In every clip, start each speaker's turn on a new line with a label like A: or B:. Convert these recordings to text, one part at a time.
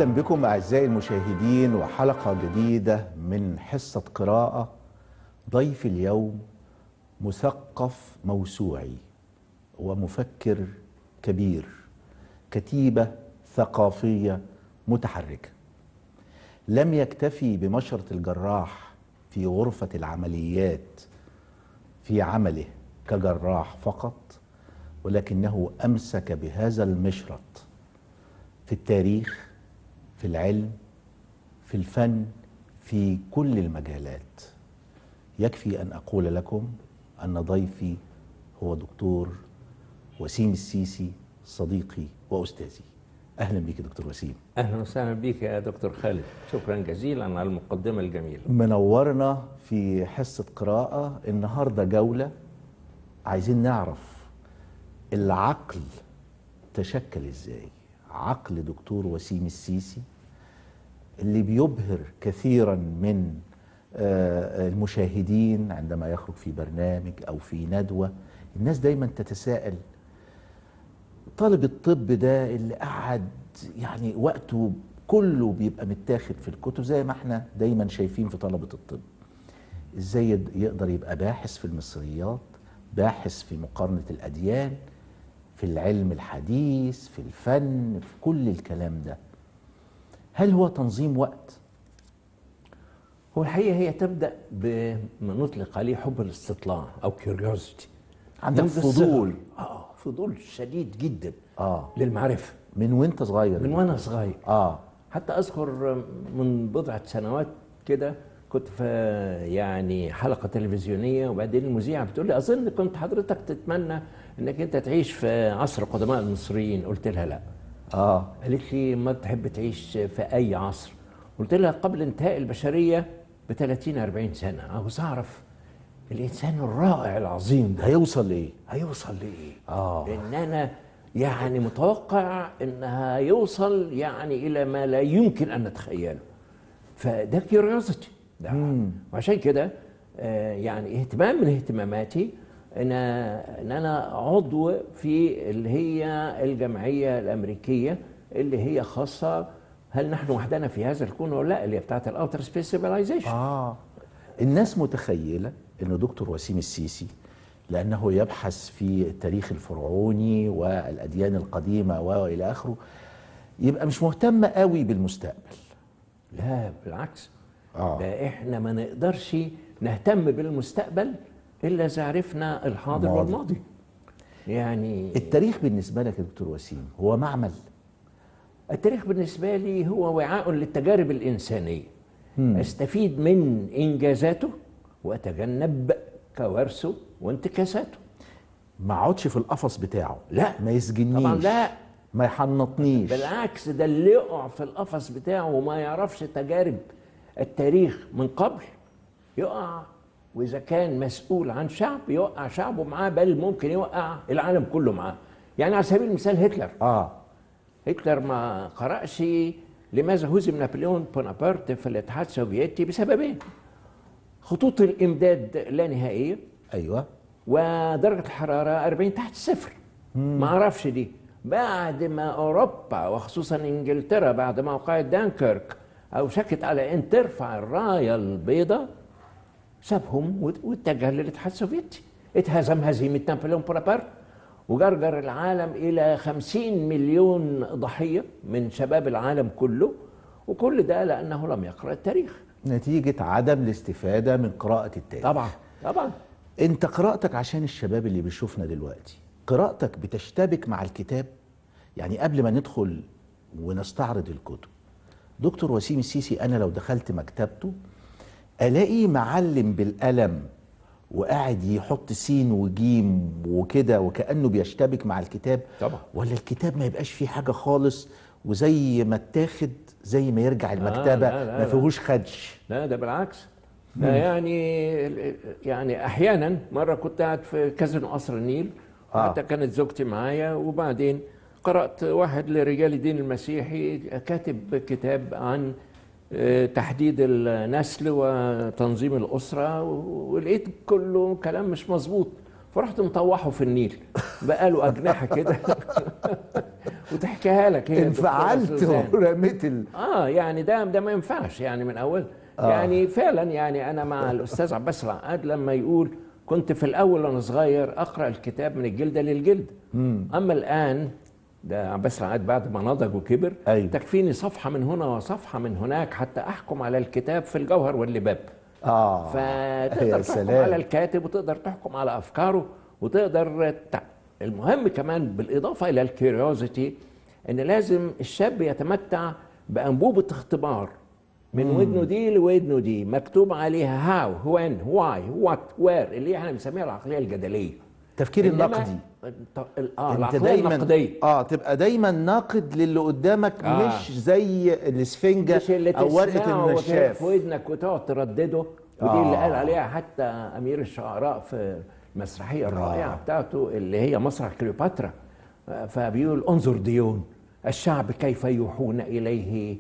A: اهلا بكم اعزائي المشاهدين وحلقه جديده من حصه قراءه ضيف اليوم مثقف موسوعي ومفكر كبير كتيبه ثقافيه متحركه لم يكتفي بمشرة الجراح في غرفة العمليات في عمله كجراح فقط ولكنه أمسك بهذا المشرط في التاريخ في العلم في الفن في كل المجالات يكفي أن أقول لكم أن ضيفي هو دكتور وسيم السيسي صديقي وأستاذي أهلا بك دكتور وسيم
B: اهلا وسهلا بك يا دكتور خالد شكرا جزيلا على المقدمه الجميله
A: منورنا في حصة قراءة النهاردة جولة عايزين نعرف العقل تشكل ازاي عقل دكتور وسيم السيسي اللي بيبهر كثيرا من آه، المشاهدين عندما يخرج في برنامج او في ندوة الناس دايما تتساءل طالب الطب ده اللي قعد يعني وقته كله بيبقى متاخد في الكتب زي ما احنا دايما شايفين في طلبة الطب ازاي يد- يقدر يبقى باحث في المصريات باحث في مقارنة الأديان في العلم الحديث في الفن في كل الكلام ده هل هو تنظيم وقت
B: هو الحقيقه هي تبدا بما نطلق عليه حب الاستطلاع او كيوريوزيتي
A: عندك فضول
B: اه فضول شديد جدا
A: اه
B: للمعرفه
A: من وانت صغير
B: من وانا صغير
A: اه
B: حتى اذكر من بضعه سنوات كده كنت في يعني حلقه تلفزيونيه وبعدين المذيعه بتقول لي اظن كنت حضرتك تتمنى انك انت تعيش في عصر قدماء المصريين قلت لها لا
A: اه
B: قالت لي ما تحب تعيش في اي عصر قلت لها قبل انتهاء البشريه ب 30 40 سنه عاوز اعرف الانسان الرائع العظيم ده
A: هيوصل لايه
B: هيوصل لايه
A: آه.
B: لان انا يعني متوقع ان هيوصل يعني الى ما لا يمكن ان نتخيله فده كيوريوزيتي ده وعشان كده آه، يعني اهتمام من اهتماماتي ان ان انا عضو في اللي هي الجمعيه الامريكيه اللي هي خاصه هل نحن وحدنا في هذا الكون ولا لا اللي هي بتاعت الاوتر سبيس سيفيلايزيشن
A: اه الناس متخيله ان دكتور وسيم السيسي لانه يبحث في التاريخ الفرعوني والاديان القديمه والى اخره يبقى مش مهتم قوي بالمستقبل
B: لا بالعكس
A: آه.
B: ده احنا ما نقدرش نهتم بالمستقبل الا اذا عرفنا الحاضر
A: الماضي.
B: والماضي يعني
A: التاريخ بالنسبه لك يا دكتور وسيم هو معمل
B: التاريخ بالنسبه لي هو وعاء للتجارب الانسانيه استفيد من انجازاته واتجنب كوارثه وانتكاساته
A: ما اقعدش في القفص بتاعه
B: لا.
A: ما يسجنيش
B: طبعا لا
A: ما يحنطنيش
B: بالعكس ده اللي يقع في القفص بتاعه وما يعرفش تجارب التاريخ من قبل يقع واذا كان مسؤول عن شعب يوقع شعبه معاه بل ممكن يوقع العالم كله معاه يعني على سبيل المثال هتلر
A: اه
B: هتلر ما قرأش لماذا هزم نابليون بونابرت في الاتحاد السوفيتي بسببين خطوط الامداد لا نهائيه
A: ايوه
B: ودرجة الحرارة 40 تحت الصفر ما اعرفش دي بعد ما اوروبا وخصوصا انجلترا بعد موقعة دانكيرك اوشكت على ان ترفع الراية البيضاء سابهم وات- واتجه للاتحاد السوفيتي اتهزم هزيمة نابليون بونابرت وجرجر العالم إلى خمسين مليون ضحية من شباب العالم كله وكل ده لأنه لم يقرأ التاريخ
A: نتيجه عدم الاستفاده من قراءه التاريخ
B: طبعا طبعا
A: انت قراءتك عشان الشباب اللي بيشوفنا دلوقتي قراءتك بتشتبك مع الكتاب يعني قبل ما ندخل ونستعرض الكتب دكتور وسيم السيسي انا لو دخلت مكتبته الاقي معلم بالقلم وقاعد يحط سين وجيم وكده وكانه بيشتبك مع الكتاب
B: طبعا.
A: ولا الكتاب ما يبقاش فيه حاجه خالص وزي ما اتاخد زي ما يرجع المكتبه
B: لا، لا،
A: ما
B: لا.
A: فيهوش خدش
B: لا ده بالعكس ده يعني يعني احيانا مره كنت قاعد في كازينو قصر النيل
A: آه.
B: حتى كانت زوجتي معايا وبعدين قرات واحد لرجال الدين المسيحي كاتب كتاب عن آه، تحديد النسل وتنظيم الاسره ولقيت كله كلام مش مظبوط فرحت مطوحه في النيل بقى له اجنحه كده وتحكيها لك هي الدكتورة
A: انفعلت
B: سوزان.
A: ورميت ال...
B: اه يعني ده ده ما ينفعش يعني من اول آه. يعني فعلا يعني انا مع الاستاذ عباس العقاد لما يقول كنت في الاول وانا صغير اقرا الكتاب من الجلده للجلد اما الان ده عباس العقاد بعد ما نضج وكبر
A: أيوة.
B: تكفيني صفحه من هنا وصفحه من هناك حتى احكم على الكتاب في الجوهر واللباب
A: اه
B: فتقدر
A: يا
B: تحكم
A: سلام.
B: على الكاتب وتقدر تحكم على افكاره وتقدر تع... المهم كمان بالاضافه الى الكيوريوزيتي ان لازم الشاب يتمتع بانبوبه اختبار من ودنه دي لودنه دي مكتوب عليها هاو وين واي وات وير اللي احنا بنسميها العقليه الجدليه
A: التفكير
B: إنما
A: النقدي
B: الت- ال- اه
A: انت
B: العقليه
A: دايما
B: النقديه
A: اه تبقى دايما ناقد للي قدامك
B: آه.
A: مش زي الاسفنجه
B: مش اللي
A: او ورقه
B: تسمعه وت-
A: النشاف
B: في ودنك وتقعد تردده ودي
A: آه.
B: اللي قال عليها حتى امير الشعراء في المسرحيه الرائعه بتاعته اللي هي مسرح كليوباترا آه، فبيقول انظر ديون الشعب كيف يوحون اليه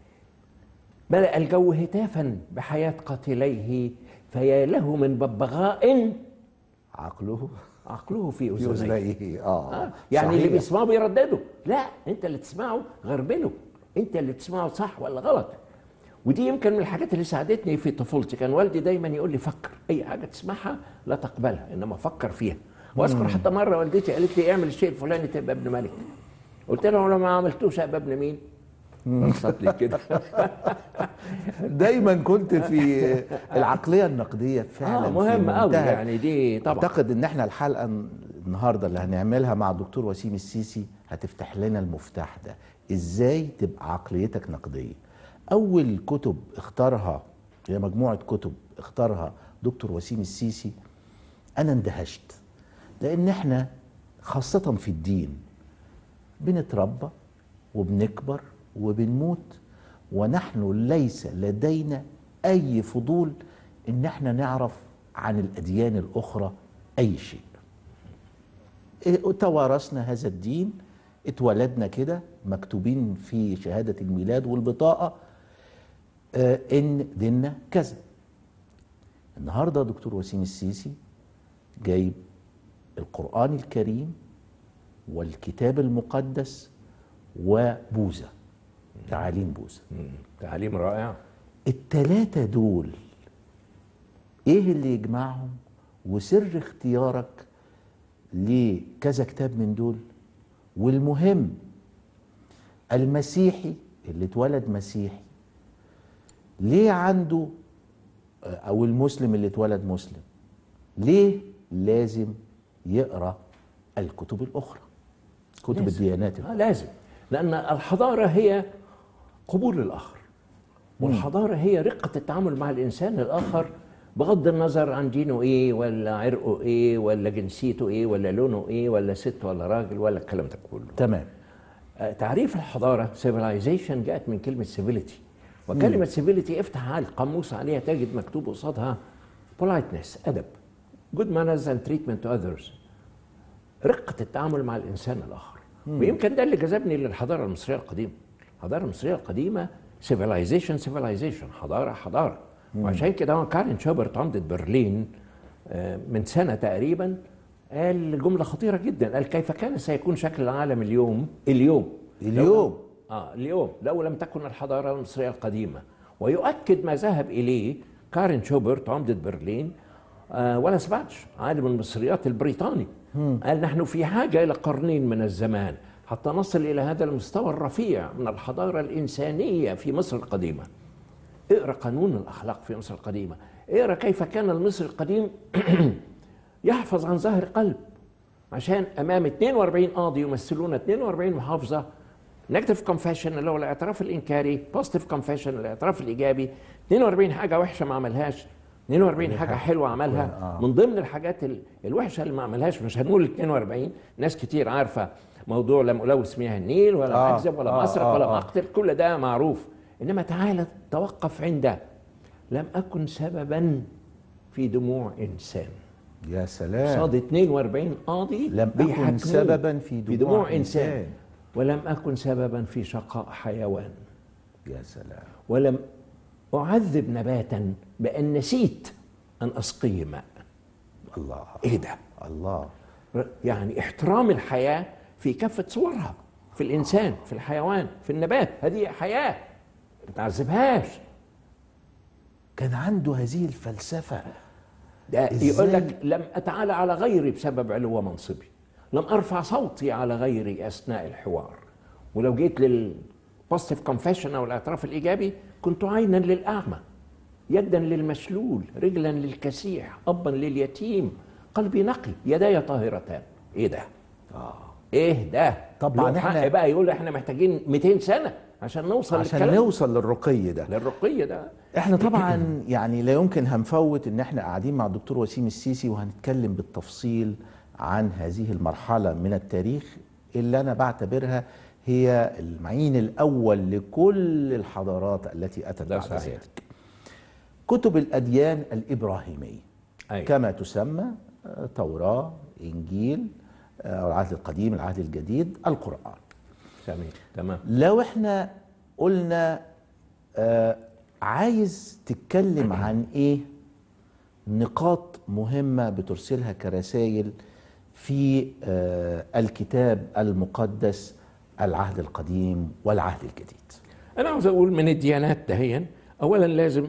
B: ملأ الجو هتافا بحياة قاتليه فيا له من ببغاء
A: عقله
B: عقله في أذنيه
A: يزنيه اه
B: آه، يعني اللي
A: صحيح.
B: بيسمعه بيردده لا انت اللي تسمعه غربله انت اللي تسمعه صح ولا غلط ودي يمكن من الحاجات اللي ساعدتني في طفولتي كان والدي دايما يقول لي فكر اي حاجه تسمعها لا تقبلها انما فكر فيها واذكر حتى مره والدتي قالت لي اعمل الشيء الفلاني تبقى ابن ملك قلت لها لو ما عملتوش ابقى ابن مين بصت لي كده
A: دايما كنت في العقليه النقديه فعلا
B: اه
A: في
B: مهم قوي
A: منتهى
B: يعني دي طبعا
A: اعتقد ان احنا الحلقه النهارده اللي هنعملها مع الدكتور وسيم السيسي هتفتح لنا المفتاح ده ازاي تبقى عقليتك نقديه اول كتب اختارها هي مجموعه كتب اختارها دكتور وسيم السيسي انا اندهشت لان احنا خاصه في الدين بنتربى وبنكبر وبنموت ونحن ليس لدينا اي فضول ان احنا نعرف عن الاديان الاخرى اي شيء إيه، توارثنا هذا الدين اتولدنا كده مكتوبين في شهاده الميلاد والبطاقه آه، ان ديننا كذا النهارده دكتور وسيم السيسي جايب القران الكريم والكتاب المقدس وبوذا تعاليم بوذا
B: مم. تعليم رائع
A: التلاتة دول ايه اللي يجمعهم وسر اختيارك لكذا كتاب من دول والمهم المسيحي اللي اتولد مسيحي ليه عنده او المسلم اللي اتولد مسلم ليه لازم يقرا الكتب الاخرى كتب
B: لازم.
A: الديانات
B: آه لازم لأن الحضارة هي قبول الآخر والحضارة هي رقة التعامل مع الإنسان الآخر بغض النظر عن دينه إيه ولا عرقه إيه ولا جنسيته إيه ولا لونه إيه ولا ست ولا راجل ولا الكلام ده كله
A: تمام
B: آه، تعريف الحضارة civilization جاءت من كلمة civility وكلمة civility افتح على القاموس عليها تجد مكتوب قصادها politeness أدب good manners and treatment to others رقة التعامل مع الإنسان الآخر ويمكن ده اللي جذبني للحضارة المصرية القديمة الحضارة المصرية القديمة civilization civilization حضارة حضارة وعشان كده هو كارين شوبرت عمدة برلين آه، من سنة تقريبا قال جملة خطيرة جدا قال كيف كان سيكون شكل العالم اليوم اليوم
A: اليوم.
B: لو اه اليوم لو لم تكن الحضارة المصرية القديمة ويؤكد ما ذهب إليه كارين شوبرت عمدة برلين آه ولا سباتش عالم المصريات البريطاني قال نحن في حاجة إلى قرنين من الزمان حتى نصل إلى هذا المستوى الرفيع من الحضارة الإنسانية في مصر القديمة اقرأ قانون الأخلاق في مصر القديمة اقرأ كيف كان المصري القديم يحفظ عن ظهر قلب عشان امام 42 قاضي يمثلون 42 محافظه نيجاتيف كونفيشن اللي هو الاعتراف الانكاري بوزيتيف كونفيشن الاعتراف الايجابي 42 حاجه وحشه ما عملهاش 42 حاجه حلوه عملها من ضمن الحاجات ال- الوحشه اللي ما عملهاش مش هنقول 42 ناس كتير عارفه موضوع لم الوث مياه النيل ولا
A: آه،
B: اكذب ولا
A: آه،
B: مسرق
A: آه،
B: ولا
A: آه.
B: مقتل كل ده معروف انما تعالى توقف عند لم اكن سببا في دموع انسان
A: يا سلام
B: صاد 42 قاضي
A: لم أكن
B: بيحاكموه
A: سبباً في
B: في
A: دموع
B: دموع إنسان
A: إنسان.
B: ولم أكن سببا في شقاء حيوان
A: يا سلام
B: ولم أعذب نباتا بأن نسيت أن أسقيه ماء
A: الله
B: إيه ده؟
A: الله
B: يعني احترام الحياة في كافة صورها في الإنسان في الحيوان في النبات هذه حياة ما تعذبهاش
A: كان عنده هذه الفلسفة
B: ده
A: إزاي؟
B: يقول لك لم أتعالى على غيري بسبب علو منصبي لم أرفع صوتي على غيري أثناء الحوار ولو جيت للبوزيتيف كونفيشن أو الاعتراف الإيجابي كنت عينا للأعمى يدا للمشلول رجلا للكسيح أبا لليتيم قلبي نقي يداي طاهرتان إيه ده؟
A: آه.
B: ايه ده
A: طبعاً
B: له حق
A: إحنا-
B: بقى يقول احنا محتاجين 200 سنه عشان نوصل
A: عشان
B: للكلام
A: نوصل للرقي ده
B: للرقي ده
A: احنا طبعا يعني لا يمكن هنفوت ان احنا قاعدين مع الدكتور وسيم السيسي وهنتكلم بالتفصيل عن هذه المرحلة من التاريخ اللي انا بعتبرها هي المعين الاول لكل الحضارات التي اتت
B: ده
A: بعد
B: صحيح.
A: ذلك كتب الاديان الابراهيمية
B: أيوة.
A: كما تسمى آه، توراة انجيل آه، العهد القديم العهد الجديد القرآن
B: تمام تمام
A: لو احنا قلنا آه عايز تتكلم عن ايه نقاط مهمة بترسلها كرسائل في آه الكتاب المقدس العهد القديم والعهد الجديد
B: انا عاوز اقول من الديانات دهيا اولا لازم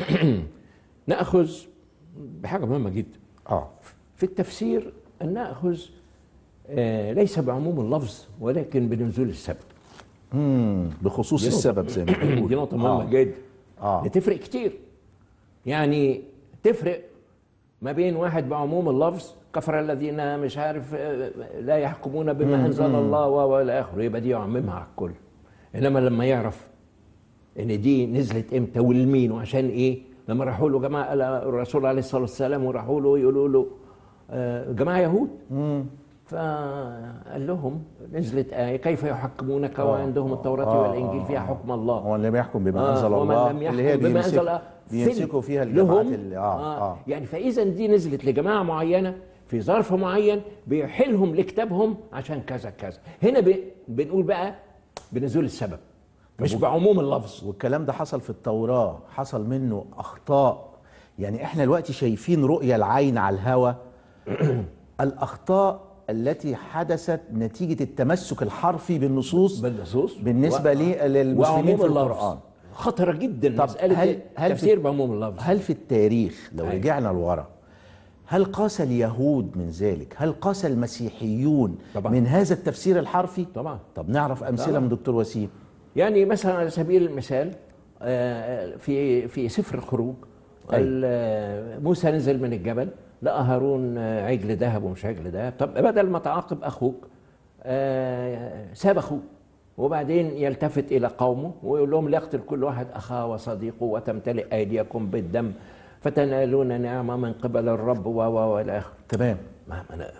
B: ناخذ بحاجه مهمه جدا
A: اه
B: في التفسير ان ناخذ آه ليس بعموم اللفظ ولكن بنزول السبب
A: مم. بخصوص
B: دي نقطة-
A: السبب زي ما بنقول
B: دي نقطه مهمه
A: آه.
B: جدا
A: آه.
B: دي تفرق كتير يعني تفرق ما بين واحد بعموم اللفظ كفر الذين مش عارف آه، لا يحكمون بما انزل الله و- والى اخره يبقى دي يعممها على الكل انما لما يعرف ان دي نزلت امتى والمين وعشان ايه لما راحوا له جماعه قال الرسول عليه الصلاه والسلام وراحوا له يقولوا له آه، جماعه يهود فقال لهم نزلت آية كيف يحكمونك وعندهم التوراة
A: آه،
B: والإنجيل فيها حكم الله
A: ومن لم يحكم بما
B: آه،
A: انزل
B: ومن
A: الله
B: لم
A: اللي هي
B: يحكم بما أنزل الله
A: بيمسك بيمسكوا
B: في-
A: فيها الجماعات
B: لهم
A: اللي اه
B: آه.
A: اه
B: يعني فإذا دي نزلت لجماعة معينة في ظرف معين بيحلهم لكتابهم عشان كذا كذا هنا ب... بنقول بقى بنزول السبب مش بعموم اللفظ
A: والكلام ده حصل في التوراة حصل منه أخطاء يعني احنا دلوقتي شايفين رؤية العين على الهوى الأخطاء التي حدثت نتيجة التمسك الحرفي بالنصوص
B: بالنصوص
A: بالنسبة
B: و-
A: لي للمسلمين
B: وعموم
A: في
B: اللفظ.
A: القرآن
B: خطرة جدا
A: طب
B: مسألة
A: هل- هل في-
B: تفسير بعموم اللفظ
A: هل في التاريخ لو
B: أيوة.
A: رجعنا لورا هل قاس اليهود من ذلك هل قاس المسيحيون
B: طبعا.
A: من هذا التفسير الحرفي
B: طبعا
A: طب نعرف أمثلة
B: طبعا.
A: من دكتور وسيم
B: يعني مثلا على سبيل المثال آه، في في سفر الخروج
A: أيوة.
B: ال- آه، موسى نزل من الجبل لقى هارون آه، عجل ذهب ومش عجل ذهب طب بدل ما تعاقب اخوك آه، ساب اخوه وبعدين يلتفت الى قومه ويقول لهم ليقتل كل واحد اخاه وصديقه وتمتلئ ايديكم بالدم فتنالون نعمه من قبل الرب و و والى اخره
A: تمام
B: ما ما أنا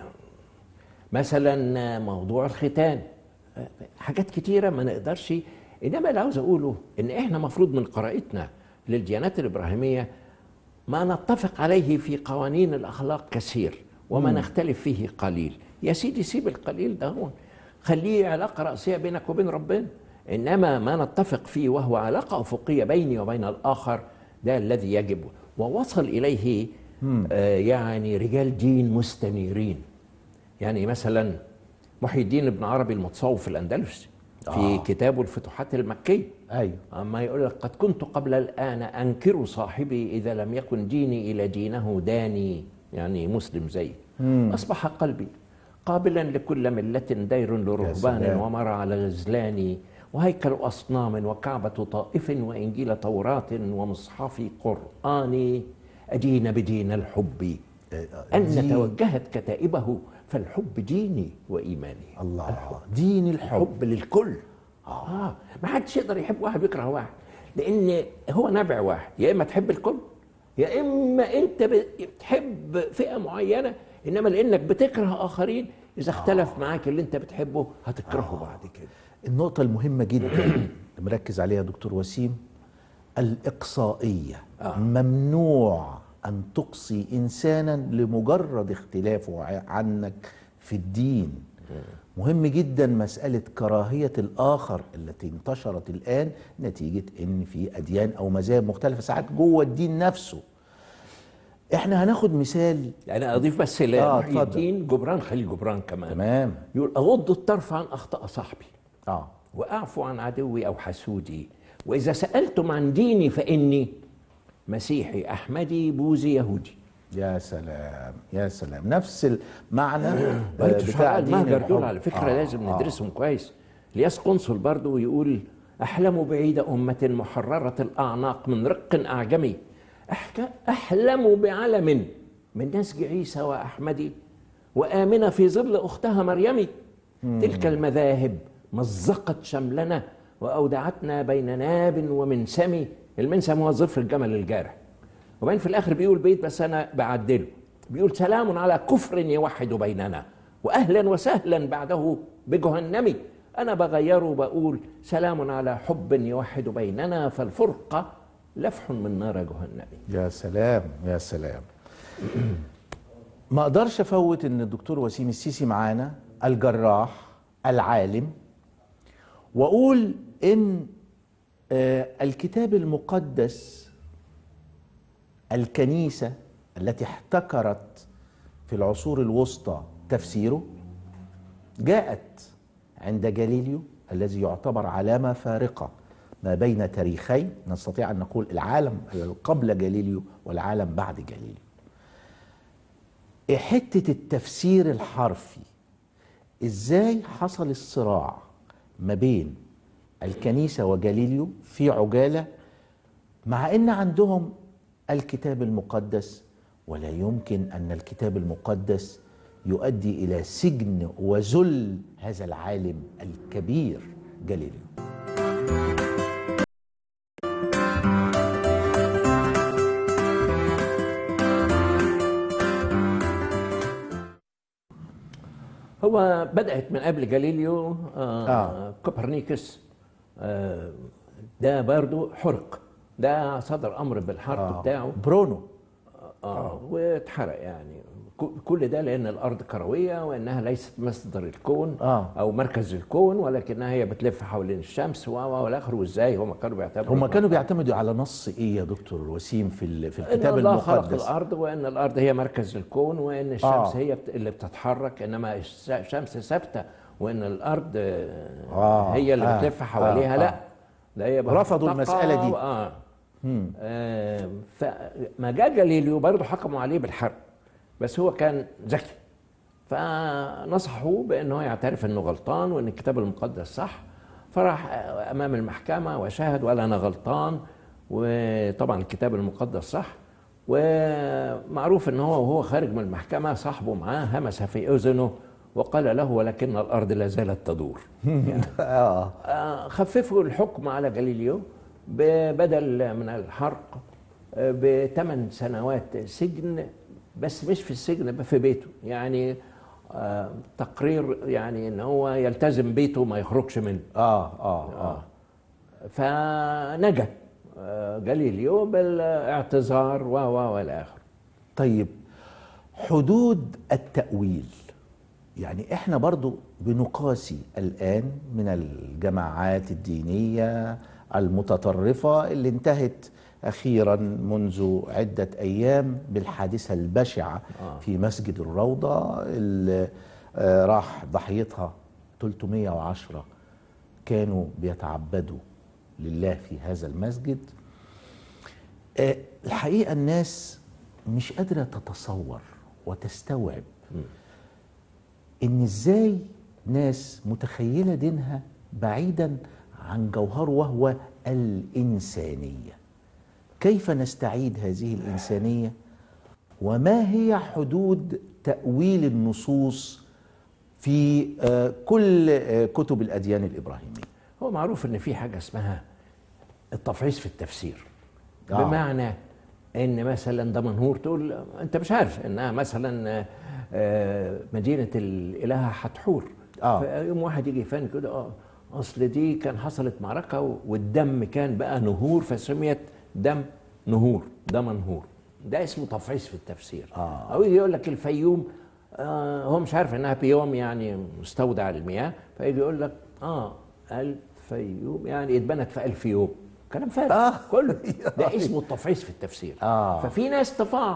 B: مثلا موضوع الختان حاجات كتيره ما نقدرش انما اللي عاوز اقوله ان احنا مفروض من قراءتنا للديانات الابراهيميه ما نتفق عليه في قوانين الاخلاق كثير وما نختلف فيه قليل يا سيدي سيب القليل ده هون خليه علاقه راسيه بينك وبين ربنا انما ما نتفق فيه وهو علاقه افقيه بيني وبين الاخر ده الذي يجب ووصل اليه آه يعني رجال دين مستنيرين يعني مثلا محي الدين ابن عربي المتصوف الاندلسي في
A: آه.
B: كتابه الفتوحات المكيه
A: أيوه
B: أما يقول لك قد كنت قبل الآن أنكر صاحبي إذا لم يكن ديني إلى دينه داني يعني مسلم زي أصبح قلبي قابلا لكل ملة دير لرهبان
A: سلام.
B: ومرعى لغزلان وهيكل أصنام وكعبة طائف وإنجيل توراة ومصحف قرآن أدين بدين الحب أن
A: دين-
B: توجهت كتائبه فالحب ديني وإيماني
A: الله دين الحب
B: حب للكل اه ما حدش يقدر يحب واحد ويكره واحد لان هو نبع واحد يا اما تحب الكل يا اما انت بتحب فئه معينه انما لانك بتكره اخرين اذا اختلف معاك اللي انت بتحبه هتكرهه بعد كده
A: النقطة المهمة جدا اللي مركز عليها دكتور وسيم الإقصائية
B: آه.
A: ممنوع أن تقصي إنسانا لمجرد اختلافه ع- عنك في الدين مهم جدا مسألة كراهية الآخر التي انتشرت الآن نتيجة إن في أديان أو مذاهب مختلفة ساعات جوه الدين نفسه احنا هناخد مثال
B: يعني اضيف بس
A: آه،
B: لمحي
A: اتفضل.
B: الدين جبران خليل جبران كمان
A: تمام
B: يقول اغض الطرف عن اخطاء صاحبي
A: اه
B: واعفو عن عدوي او حسودي واذا سالتم عن ديني فاني مسيحي احمدي بوذي يهودي
A: يا سلام يا سلام نفس المعنى آه،
B: بتاع
A: بتاع دين
B: المهجر دول
A: الحب.
B: على فكره
A: آه،
B: لازم
A: آه.
B: ندرسهم كويس الياس قنصل برضو يقول احلم بعيد امه محرره الاعناق من رق اعجمي أحك- احلم بعلم من نسج عيسى واحمدي وامنه في ظل اختها مريم تلك المذاهب مزقت شملنا واودعتنا بين ناب ومنسم المنسم هو ظفر الجمل الجارح وبعدين في الاخر بيقول بيت بس انا بعدله بيقول سلام على كفر يوحد بيننا واهلا وسهلا بعده بجهنم انا بغيره وبقول سلام على حب يوحد بيننا فالفرقه لفح من نار جهنم
A: يا سلام يا سلام ما اقدرش افوت ان الدكتور وسيم السيسي معانا الجراح العالم واقول ان آه، الكتاب المقدس الكنيسه التي احتكرت في العصور الوسطى تفسيره جاءت عند جاليليو الذي يعتبر علامة فارقة ما بين تاريخي نستطيع أن نقول العالم قبل جاليليو والعالم بعد جاليليو حتة التفسير الحرفي ازاي حصل الصراع ما بين الكنيسة وجاليليو في عجالة مع ان عندهم الكتاب المقدس ولا يمكن ان الكتاب المقدس يؤدي الى سجن وذل هذا العالم الكبير جاليليو
B: هو بدأت من قبل جاليليو آه
A: آه.
B: كوبرنيكوس آه ده برضو حرق ده صدر أمر بالحرق
A: آه.
B: بتاعه
A: برونو
B: آه واتحرق يعني ك- كل ده لأن الأرض كروية وإنها ليست مصدر الكون
A: آه.
B: أو مركز الكون ولكنها هي بتلف حوالين الشمس و و والآخر وإزاي هم كانوا بيعتبروا
A: هم كانوا بيعتمدوا على نص ايه يا دكتور وسيم في ال- في
B: ان
A: الكتاب
B: الله خلق
A: المقدس
B: الارض وان الارض هي مركز الكون وان الشمس
A: آه.
B: آه. هي بت- اللي بتتحرك انما الس- الشمس ثابته وان الارض آه.
A: آه.
B: هي اللي
A: آه.
B: بتلف حواليها
A: آه.
B: لا ده هي
A: رفضوا
B: منطقة
A: المسألة دي.
B: و- اه آه، فما جاء جاليليو برضه حكموا عليه بالحرب بس هو كان ذكي فنصحوه بانه يعترف انه غلطان وان الكتاب المقدس صح فراح امام المحكمه وشهد وقال انا غلطان وطبعا الكتاب المقدس صح ومعروف ان هو وهو خارج من المحكمه صاحبه معاه همس في اذنه وقال له ولكن الارض لا زالت تدور يعني
A: اه
B: آه، خففوا الحكم على جاليليو بدل من الحرق بثمان سنوات سجن بس مش في السجن بقى في بيته يعني آه، تقرير يعني ان هو يلتزم بيته ما يخرجش منه
A: اه اه اه
B: فنجا آه، جاليليو بالاعتذار و و والى اخره
A: طيب حدود التأويل يعني احنا برضو بنقاسي الآن من الجماعات الدينية المتطرفة اللي انتهت أخيرا منذ عدة أيام بالحادثة البشعة
B: آه.
A: في مسجد الروضة اللي آه، راح ضحيتها 310 كانوا بيتعبدوا لله في هذا المسجد آه، الحقيقة الناس مش قادرة تتصور وتستوعب ان ازاي ناس متخيلة دينها بعيدا عن جوهره وهو الإنسانية كيف نستعيد هذه الإنسانية وما هي حدود تأويل النصوص في آه، كل آه، كتب الأديان الإبراهيمية
B: هو معروف ان في حاجه اسمها التفعيص في التفسير
A: آه.
B: بمعنى ان مثلا دمنهور تقول انت مش عارف انها مثلا آه، مدينه الالهه حتحور
A: آه.
B: فيوم واحد يجي يفهم كده اه اصل دي كان حصلت معركه والدم كان بقى نهور فسميت دم نهور دمنهور ده اسمه تفعيص في التفسير
A: آه.
B: او يجي يقول لك الفيوم آه هو مش عارف انها بيوم يعني مستودع المياه فيجي يقول لك اه الفيوم يعني اتبنت في ألف يوم كلام فارغ
A: آه.
B: كله ده اسمه التفعيص في التفسير
A: آه.
B: ففي ناس تفعص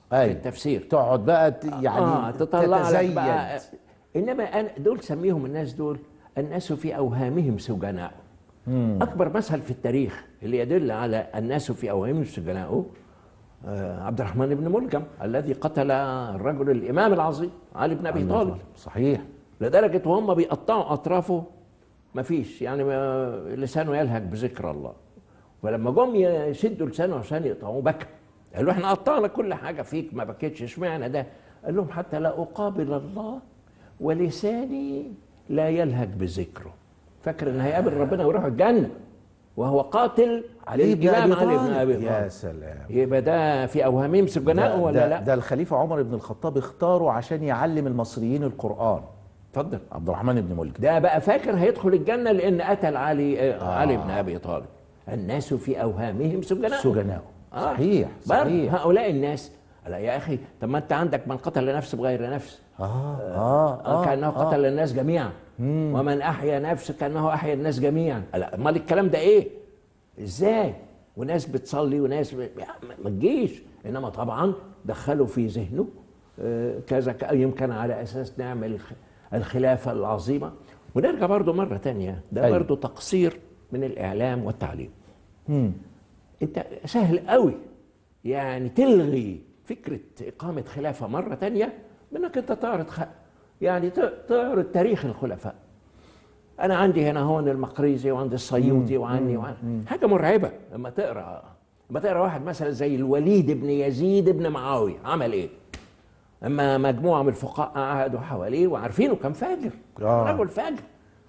B: في
A: أيوة.
B: التفسير
A: تقعد بقى ت- يعني
B: آه تطلع لك
A: تتزيد
B: بقى انما أنا دول سميهم الناس دول الناس في اوهامهم سجناء اكبر مثل في التاريخ اللي يدل على الناس في اوهامهم سجناء آه، عبد الرحمن بن ملجم الذي قتل الرجل الامام العظيم علي بن ابي طالب
A: صحيح
B: لدرجه وهم بيقطعوا اطرافه ما فيش يعني ما لسانه يلهج بذكر الله فلما جم يشدوا لسانه عشان يقطعوه بكى قالوا احنا قطعنا كل حاجه فيك ما بكيتش اشمعنى ده قال لهم حتى لا اقابل الله ولساني لا يلهج بذكره فاكر ان هيقابل ربنا ويروح الجنه وهو قاتل
A: علي بن
B: الإمام
A: ابي
B: علي بن
A: طالب
B: ابي
A: يا
B: طالب
A: سلام
B: يبقى ده في اوهامهم سجناء
A: ده-
B: ولا
A: ده,
B: لا؟
A: ده الخليفه عمر بن الخطاب اختاره عشان يعلم المصريين القران
B: اتفضل
A: عبد الرحمن بن ملجم
B: ده بقى فاكر هيدخل الجنة لأن قتل علي آه. علي بن أبي طالب الناس في أوهامهم سجناء
A: سجناء
B: آه.
A: صحيح
B: برضه
A: صحيح
B: هؤلاء الناس لا يا أخي طب ما أنت عندك من قتل نفسه بغير نفس
A: اه اه
B: آه. كأنه قتل الناس جميعا ومن أحيا نفسه كأنه أحيا الناس جميعا لا أمال الكلام ده إيه؟ إزاي؟ وناس بتصلي وناس ب... يا ما- ما تجيش إنما طبعا دخلوا في ذهنه آه، كذا ك- يمكن على أساس نعمل الخ- الخلافة العظيمة ونرجع برضو مرة تانية ده
A: أيوة.
B: برضو تقصير من الإعلام والتعليم
A: مم.
B: انت سهل قوي يعني تلغي فكرة إقامة خلافة مرة تانية بأنك أنت تعرض خ... يعني ت- تعرض تاريخ الخلفاء أنا عندي هنا هون المقريزي وعندي الصيودي وعني وعن... حاجة مرعبة لما تقرأ لما تقرأ واحد مثلا زي الوليد بن يزيد بن معاوية عمل إيه؟ أما مجموعة من الفقهاء قعدوا حواليه وعارفينه كان فاجر
A: آه.
B: رجل فاجر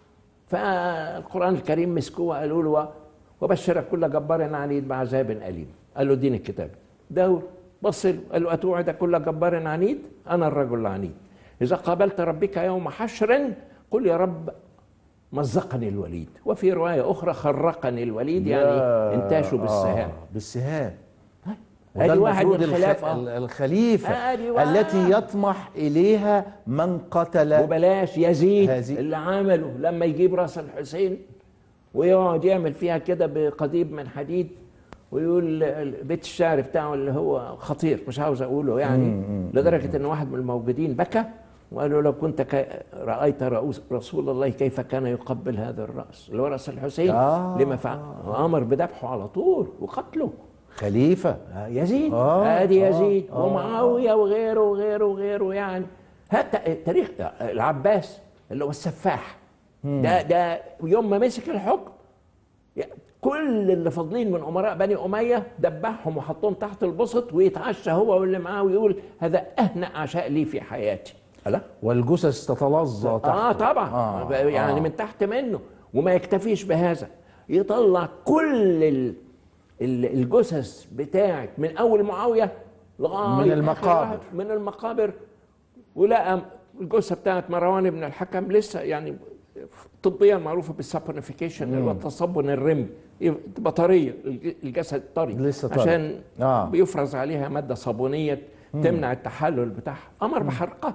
B: فالقرآن الكريم مسكوه وقالوا له وبشر كل جبار عنيد بعذاب أليم قال له اديني الكتاب دور بص له قال له أتوعد كل جبار عنيد أنا الرجل العنيد إذا قابلت ربك يوم حشر قل يا رب مزقني الوليد وفي رواية أخرى خرقني الوليد يعني
A: يا-
B: انتاشوا بالسهام
A: آه بالسهام
B: ادي
A: وده
B: واحد من
A: المفروض الخ-
B: الخلافة
A: ال- الخليفة
B: آدي واحد.
A: التي يطمح إليها من قتل
B: وبلاش يزيد
A: هذه-
B: اللي عمله لما يجيب راس الحسين ويقعد يعمل فيها كده بقضيب من حديد ويقول ال- بيت الشعر بتاعه اللي هو خطير مش عاوز اقوله يعني لدرجه ان واحد من الموجودين بكى وقال له لو كنت ك- رايت رؤوس رسول الله كيف كان يقبل هذا الراس اللي هو راس الحسين
A: آه.
B: لما فعل وامر بذبحه على طول وقتله
A: خليفة
B: آه، يزيد
A: آه،
B: ادي
A: آه،
B: يزيد
A: آه.
B: ومعاويه وغيره وغيره وغيره يعني حتى تاريخ العباس اللي هو السفاح ده ده يوم ما مسك الحكم يعني كل اللي فاضلين من امراء بني اميه دبحهم وحطهم تحت البسط ويتعشى هو واللي معاه ويقول هذا اهنأ عشاء لي في حياتي لا
A: والجثث تتلظى تحته
B: اه طبعا
A: آه،
B: آه يعني
A: آه.
B: من تحت منه وما يكتفيش بهذا يطلع كل ال- ال- الجثث بتاعت من اول معاويه لغايه
A: من
B: آخر
A: المقابر.
B: واحد من المقابر ولقى الجثه بتاعت مروان بن الحكم لسه يعني طبيا معروفه بالسابونيفيكيشن اللي هو تصبن الرم تبقى طريه الج- الجسد طري
A: لسه طري.
B: عشان
A: آه.
B: بيفرز عليها ماده صابونيه تمنع التحلل بتاعها امر بحرقها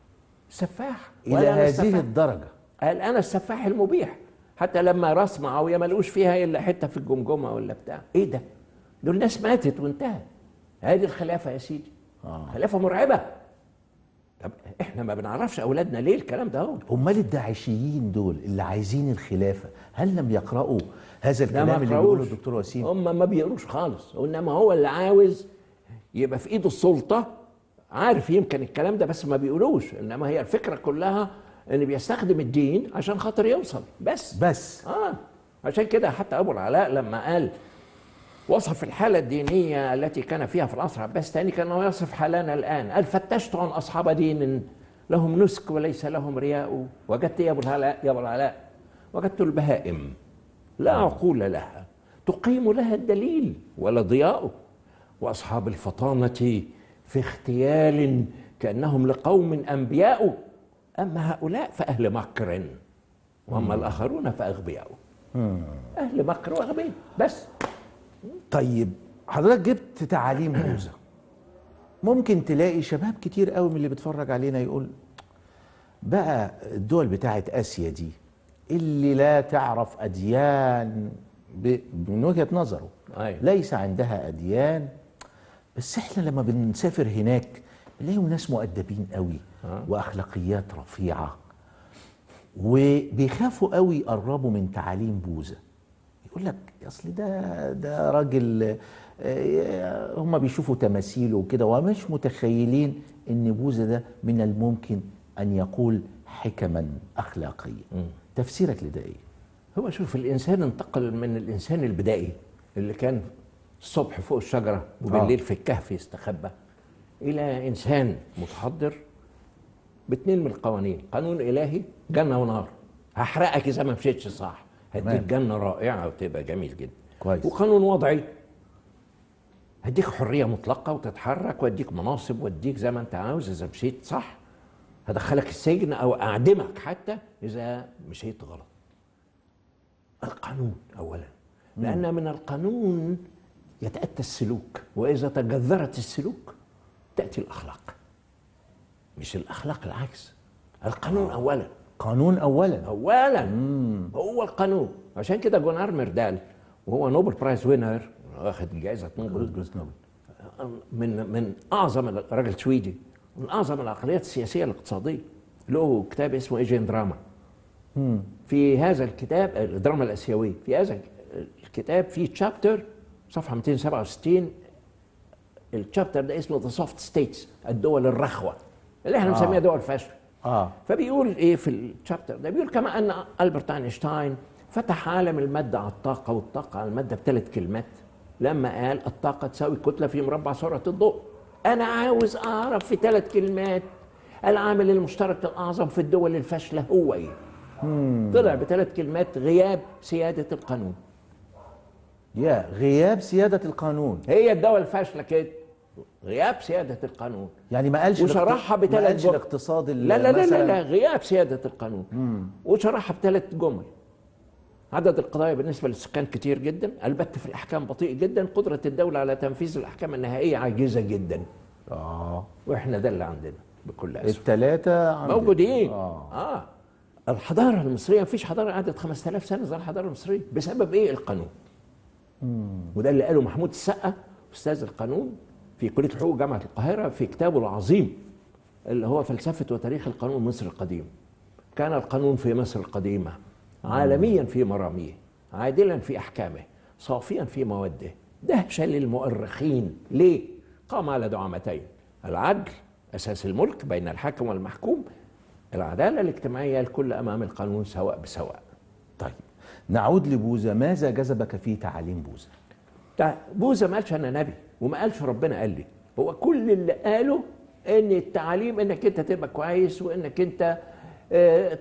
B: سفاح
A: إلى
B: وقال أنا
A: هذه
B: السفاح.
A: الدرجة
B: قال انا السفاح المبيح حتى لما راس معاويه ما لقوش فيها الا حته في الجمجمه ولا بتاع ايه ده دول ناس ماتت وانتهت هذه الخلافه يا سيدي
A: آه.
B: خلافه مرعبه طب احنا ما بنعرفش اولادنا ليه الكلام ده هو
A: أمال الداعشيين دول اللي عايزين الخلافة هل لم يقرأوا هذا
B: لا ما
A: الكلام اللي
B: يقرأوش.
A: بيقوله الدكتور وسيم
B: هم ما بيقروش خالص وانما هو اللي عاوز يبقى في ايده السلطه عارف يمكن الكلام ده بس ما بيقولوش انما هي الفكره كلها ان بيستخدم الدين عشان خاطر يوصل بس
A: بس
B: اه عشان كده حتى ابو العلاء لما قال وصف الحالة الدينية التي كان فيها في العصر العباسي الثاني كأنه يصف حالنا الآن قال فتشت عن أصحاب دين لهم نسك وليس لهم رياء وجدت يا أبو العلاء يا أبو العلاء وجدت البهائم لا عقول لها تقيم لها الدليل ولا ضياء وأصحاب الفطانة في اغتيال كأنهم لقوم أنبياء أما هؤلاء فأهل مكر وأما الآخرون فأغبياء أهل مكر وأغبياء بس
A: طيب حضرتك جبت تعاليم موسى ممكن تلاقي شباب كتير قوي من اللي بيتفرج علينا يقول بقى الدول بتاعت اسيا دي اللي لا تعرف اديان ب- من وجهة نظره
B: أيوة.
A: ليس عندها اديان بس احنا لما بنسافر هناك بنلاقيهم ناس مؤدبين قوي
B: آه.
A: واخلاقيات رفيعه وبيخافوا قوي يقربوا من تعاليم بوذا يقول لك اصل ده ده راجل آه، هم بيشوفوا تماثيله وكده ومش متخيلين ان بوذا ده من الممكن ان يقول حكما اخلاقيه تفسيرك لده ايه
B: هو شوف الانسان انتقل من الانسان البدائي اللي كان الصبح فوق الشجره وبالليل
A: آه.
B: في الكهف يستخبى الى انسان متحضر باثنين من القوانين قانون الهي جنه ونار هحرقك اذا ما مشيتش صح هديك
A: تمام.
B: جنه رائعه وتبقى جميل جدا
A: كويس.
B: وقانون وضعي هديك حريه مطلقه وتتحرك واديك مناصب واديك زي ما انت عاوز اذا مشيت صح هدخلك السجن او اعدمك حتى اذا مشيت غلط القانون اولا لان من القانون يتاتى السلوك واذا تجذرت السلوك تاتي الاخلاق مش الاخلاق العكس القانون اولا
A: قانون اولا
B: اولا هو القانون عشان كده جونار ميردال وهو نوبل برايز وينر واخد جائزه نوبل من من اعظم راجل سويدي من اعظم العقليات السياسيه الاقتصاديه له كتاب اسمه ايجين دراما في هذا الكتاب الدراما الاسيويه في هذا الكتاب في تشابتر صفحه 267 التشابتر ده اسمه ذا سوفت ستيتس الدول الرخوه اللي احنا
A: آه.
B: بنسميها دول فشل
A: اه
B: فبيقول ايه في الشابتر ده بيقول كما ان البرت اينشتاين فتح عالم الماده على الطاقه والطاقه على الماده بثلاث كلمات لما قال الطاقه تساوي كتله في مربع سرعه الضوء انا عاوز اعرف في ثلاث كلمات العامل المشترك الاعظم في الدول الفاشله هو ايه طلع بثلاث كلمات غياب سياده القانون
A: يا غياب سياده القانون
B: هي الدول الفاشله كده غياب سياده القانون
A: يعني ما قالش
B: وشرحها
A: الاقت-
B: بثلاث
A: ما قالش
B: جمل.
A: الاقتصاد ال-
B: لا لا لا
A: مثلاً-
B: لا, لا غياب سيادة القانون وشرحها بثلاث جمل عدد القضايا بالنسبة للسكان كتير جدا البت في الأحكام بطيء جدا قدرة الدولة على تنفيذ الأحكام النهائية عاجزة جدا
A: اه
B: وإحنا ده اللي عندنا بكل أسف
A: الثلاثه
B: موجودين
A: اه
B: آه الحضارة المصرية مفيش حضارة قعدت 5000 سنة زي الحضارة المصرية بسبب إيه القانون وده اللي قاله محمود السقا أستاذ القانون في كلية الحقوق جامعة القاهرة في كتابه العظيم اللي هو فلسفة وتاريخ القانون مصر القديم كان القانون في مصر القديمة عالميا في مراميه عادلا في أحكامه صافيا في موده دهشة للمؤرخين ليه؟ قام على دعامتين العدل أساس الملك بين الحاكم والمحكوم العدالة الاجتماعية الكل أمام القانون سواء بسواء
A: طيب نعود لبوذا ماذا جذبك في تعاليم بوذا
B: ده بوذا ما قالش انا نبي وما قالش ربنا قال لي هو كل اللي قاله ان التعليم انك انت تبقى كويس وانك انت آه،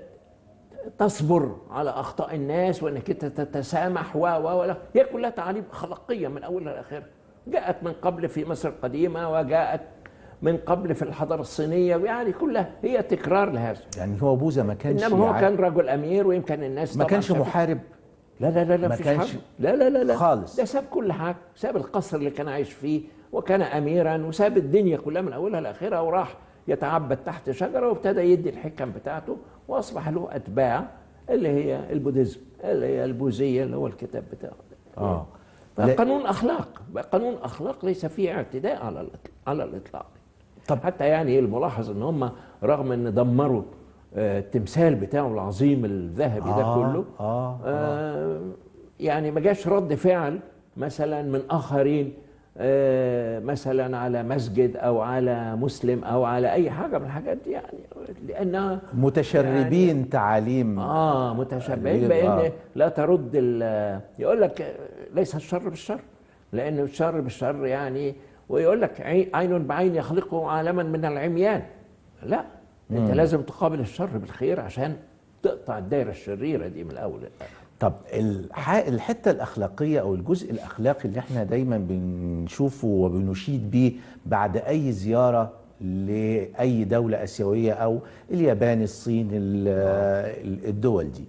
B: تصبر على اخطاء الناس وانك انت تتسامح و و ولا هي كلها تعاليم اخلاقيه من اولها لاخرها جاءت من قبل في مصر القديمه وجاءت من قبل في الحضاره الصينيه يعني كلها هي تكرار لهذا
A: يعني هو بوذا ما كانش
B: انما هو
A: يع-
B: كان رجل امير ويمكن الناس
A: ما
B: طبعاً
A: كانش
B: شافت-
A: محارب
B: لا لا لا لا
A: ما
B: مفيش
A: كانش
B: حاجة. لا لا لا لا
A: خالص.
B: ده ساب كل حاجه ساب القصر اللي كان عايش فيه وكان اميرا وساب الدنيا كلها من اولها لاخرها وراح يتعبد تحت شجره وابتدى يدي الحكم بتاعته واصبح له اتباع اللي هي البوديزم اللي هي البوذيه اللي هو الكتاب بتاعه ده.
A: اه لا-
B: فقانون اخلاق قانون اخلاق ليس فيه اعتداء على الإطلاق- على الاطلاق
A: طب
B: حتى يعني الملاحظ ان هم رغم ان دمروا آه، التمثال بتاعه العظيم الذهبي ده
A: آه،
B: كله
A: آه،
B: آه يعني ما جاش رد فعل مثلا من اخرين آه مثلا على مسجد او على مسلم او على اي حاجه من الحاجات دي يعني لانها
A: متشربين
B: يعني
A: تعاليم
B: اه متشبعين
A: آه.
B: بان لا ترد ال- يقول لك آه، ليس الشر بالشر لان الشر بالشر يعني ويقول لك عي- عين بعين يخلقه عالما من العميان لا انت لازم تقابل الشر بالخير عشان تقطع الدائره الشريره دي من الاول للآخر.
A: طب الح... الحته الاخلاقيه او الجزء الاخلاقي اللي احنا دايما بنشوفه وبنشيد بيه بعد اي زياره لاي دوله اسيويه او اليابان الصين ال- ال- الدول دي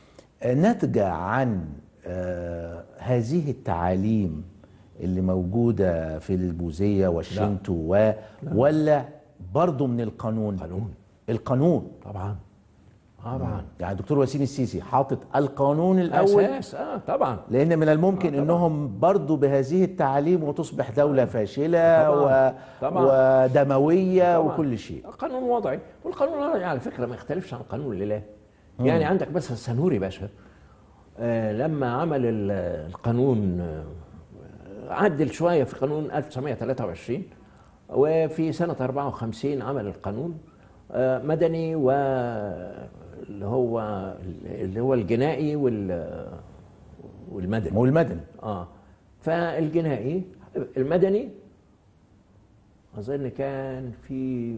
A: ناتجه عن آه، هذه التعاليم اللي موجوده في البوذيه والشينتو و... ولا برضه من القانون
B: قانون.
A: القانون
B: طبعا طبعا
A: يعني الدكتور وسيم السيسي حاطط القانون الاول
B: اساس اه طبعا
A: لان من الممكن انهم برضو بهذه التعاليم وتصبح دوله فاشله
B: طبعاً.
A: و...
B: طبعاً.
A: ودمويه
B: طبعاً.
A: وكل شيء
B: قانون وضعي والقانون الوضعي على فكره ما يختلفش عن قانون الإله يعني عندك بس السنوري باشا آه لما عمل ال- القانون آه، عدل شويه في قانون 1923 وفي سنه 54 عمل القانون آه، مدني و اللي هو اللي هو الجنائي وال والمدني
A: والمدني
B: اه فالجنائي المدني اظن كان في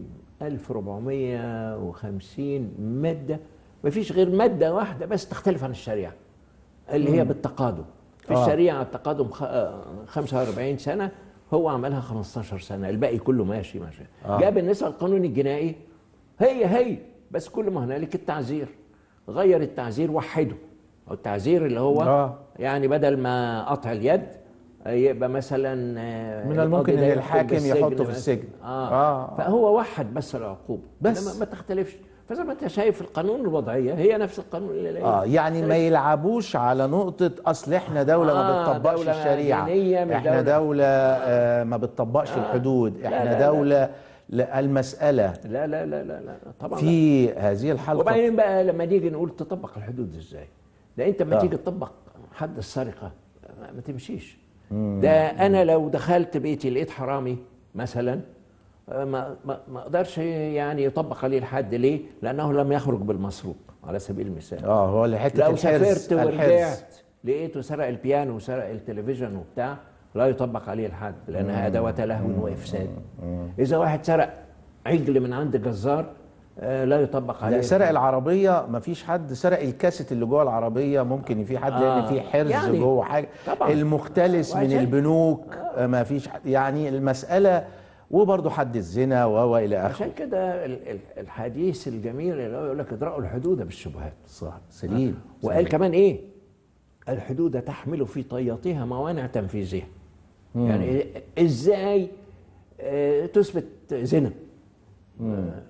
B: 1450 ماده ما فيش غير ماده واحده بس تختلف عن الشريعه اللي هي بالتقادم في
A: آه.
B: الشريعه التقادم خ- آه، 45 سنه هو عملها 15 سنه الباقي كله ماشي ماشي
A: آه.
B: جاء بالنسبه للقانون الجنائي هي هي بس كل ما هنالك التعزير غير التعزير وحده او التعزير اللي هو
A: آه.
B: يعني بدل ما قطع اليد يبقى مثلا آه،
A: من الممكن
B: القاضي ده
A: إن
B: يحكم
A: الحاكم
B: بالسجن
A: يحطه في
B: مثلاً.
A: السجن.
B: آه.
A: آه.
B: فهو وحد بس العقوبه
A: بس.
B: إنما ما تختلفش فزي ما انت شايف القانون الوضعيه هي نفس القانون اللي
A: اه يعني ما يلعبوش على نقطة أصل إحنا دولة ما
B: آه،
A: بتطبقش
B: دولة
A: الشريعة
B: دينية مش
A: إحنا
B: دولة-
A: دولة آه ما بتطبقش الحدود
B: لا،
A: إحنا
B: لا، لا.
A: دولة لا المسألة
B: لا لا لا لا, لا. طبعا لا.
A: في هذه الحلقة
B: وبعدين بقى لما نيجي نقول تطبق الحدود ازاي ده انت لما
A: آه.
B: تيجي تطبق حد السرقه ما- ما تمشيش ده انا لو دخلت بيتي لقيت حرامي مثلا آه، ما ما ما اقدرش يعني يطبق عليه الحد ليه؟ لانه لم يخرج بالمسروق على سبيل المثال
A: اه هو اللي حتة
B: لو
A: الحرز
B: سافرت
A: الحرز
B: ورجعت لقيته سرق البيانو وسرق التلفزيون وبتاع لا يطبق عليه الحد لانها ادوات لهو وافساد اذا واحد سرق عجل من عند جزار آه، لا يطبق عليه
A: لا سرق
B: الحد.
A: العربية ما فيش حد سرق الكاسيت اللي جوه العربية ممكن في حد لأن
B: آه،
A: في حرز
B: يعني
A: جوه حاجة
B: طبعاً.
A: المختلس من
B: وعشان-
A: البنوك آه ما فيش حد يعني المسألة وبرضه حد الزنا و إلى آخره
B: عشان كده ال- ال- الحديث الجميل اللي هو يقول لك ادرأوا الحدود بالشبهات
A: صح سليم
B: وقال كمان ايه الحدود تحمل في طياتها موانع تنفيذها يعني إيه- ازاي آه، تثبت زنا آه،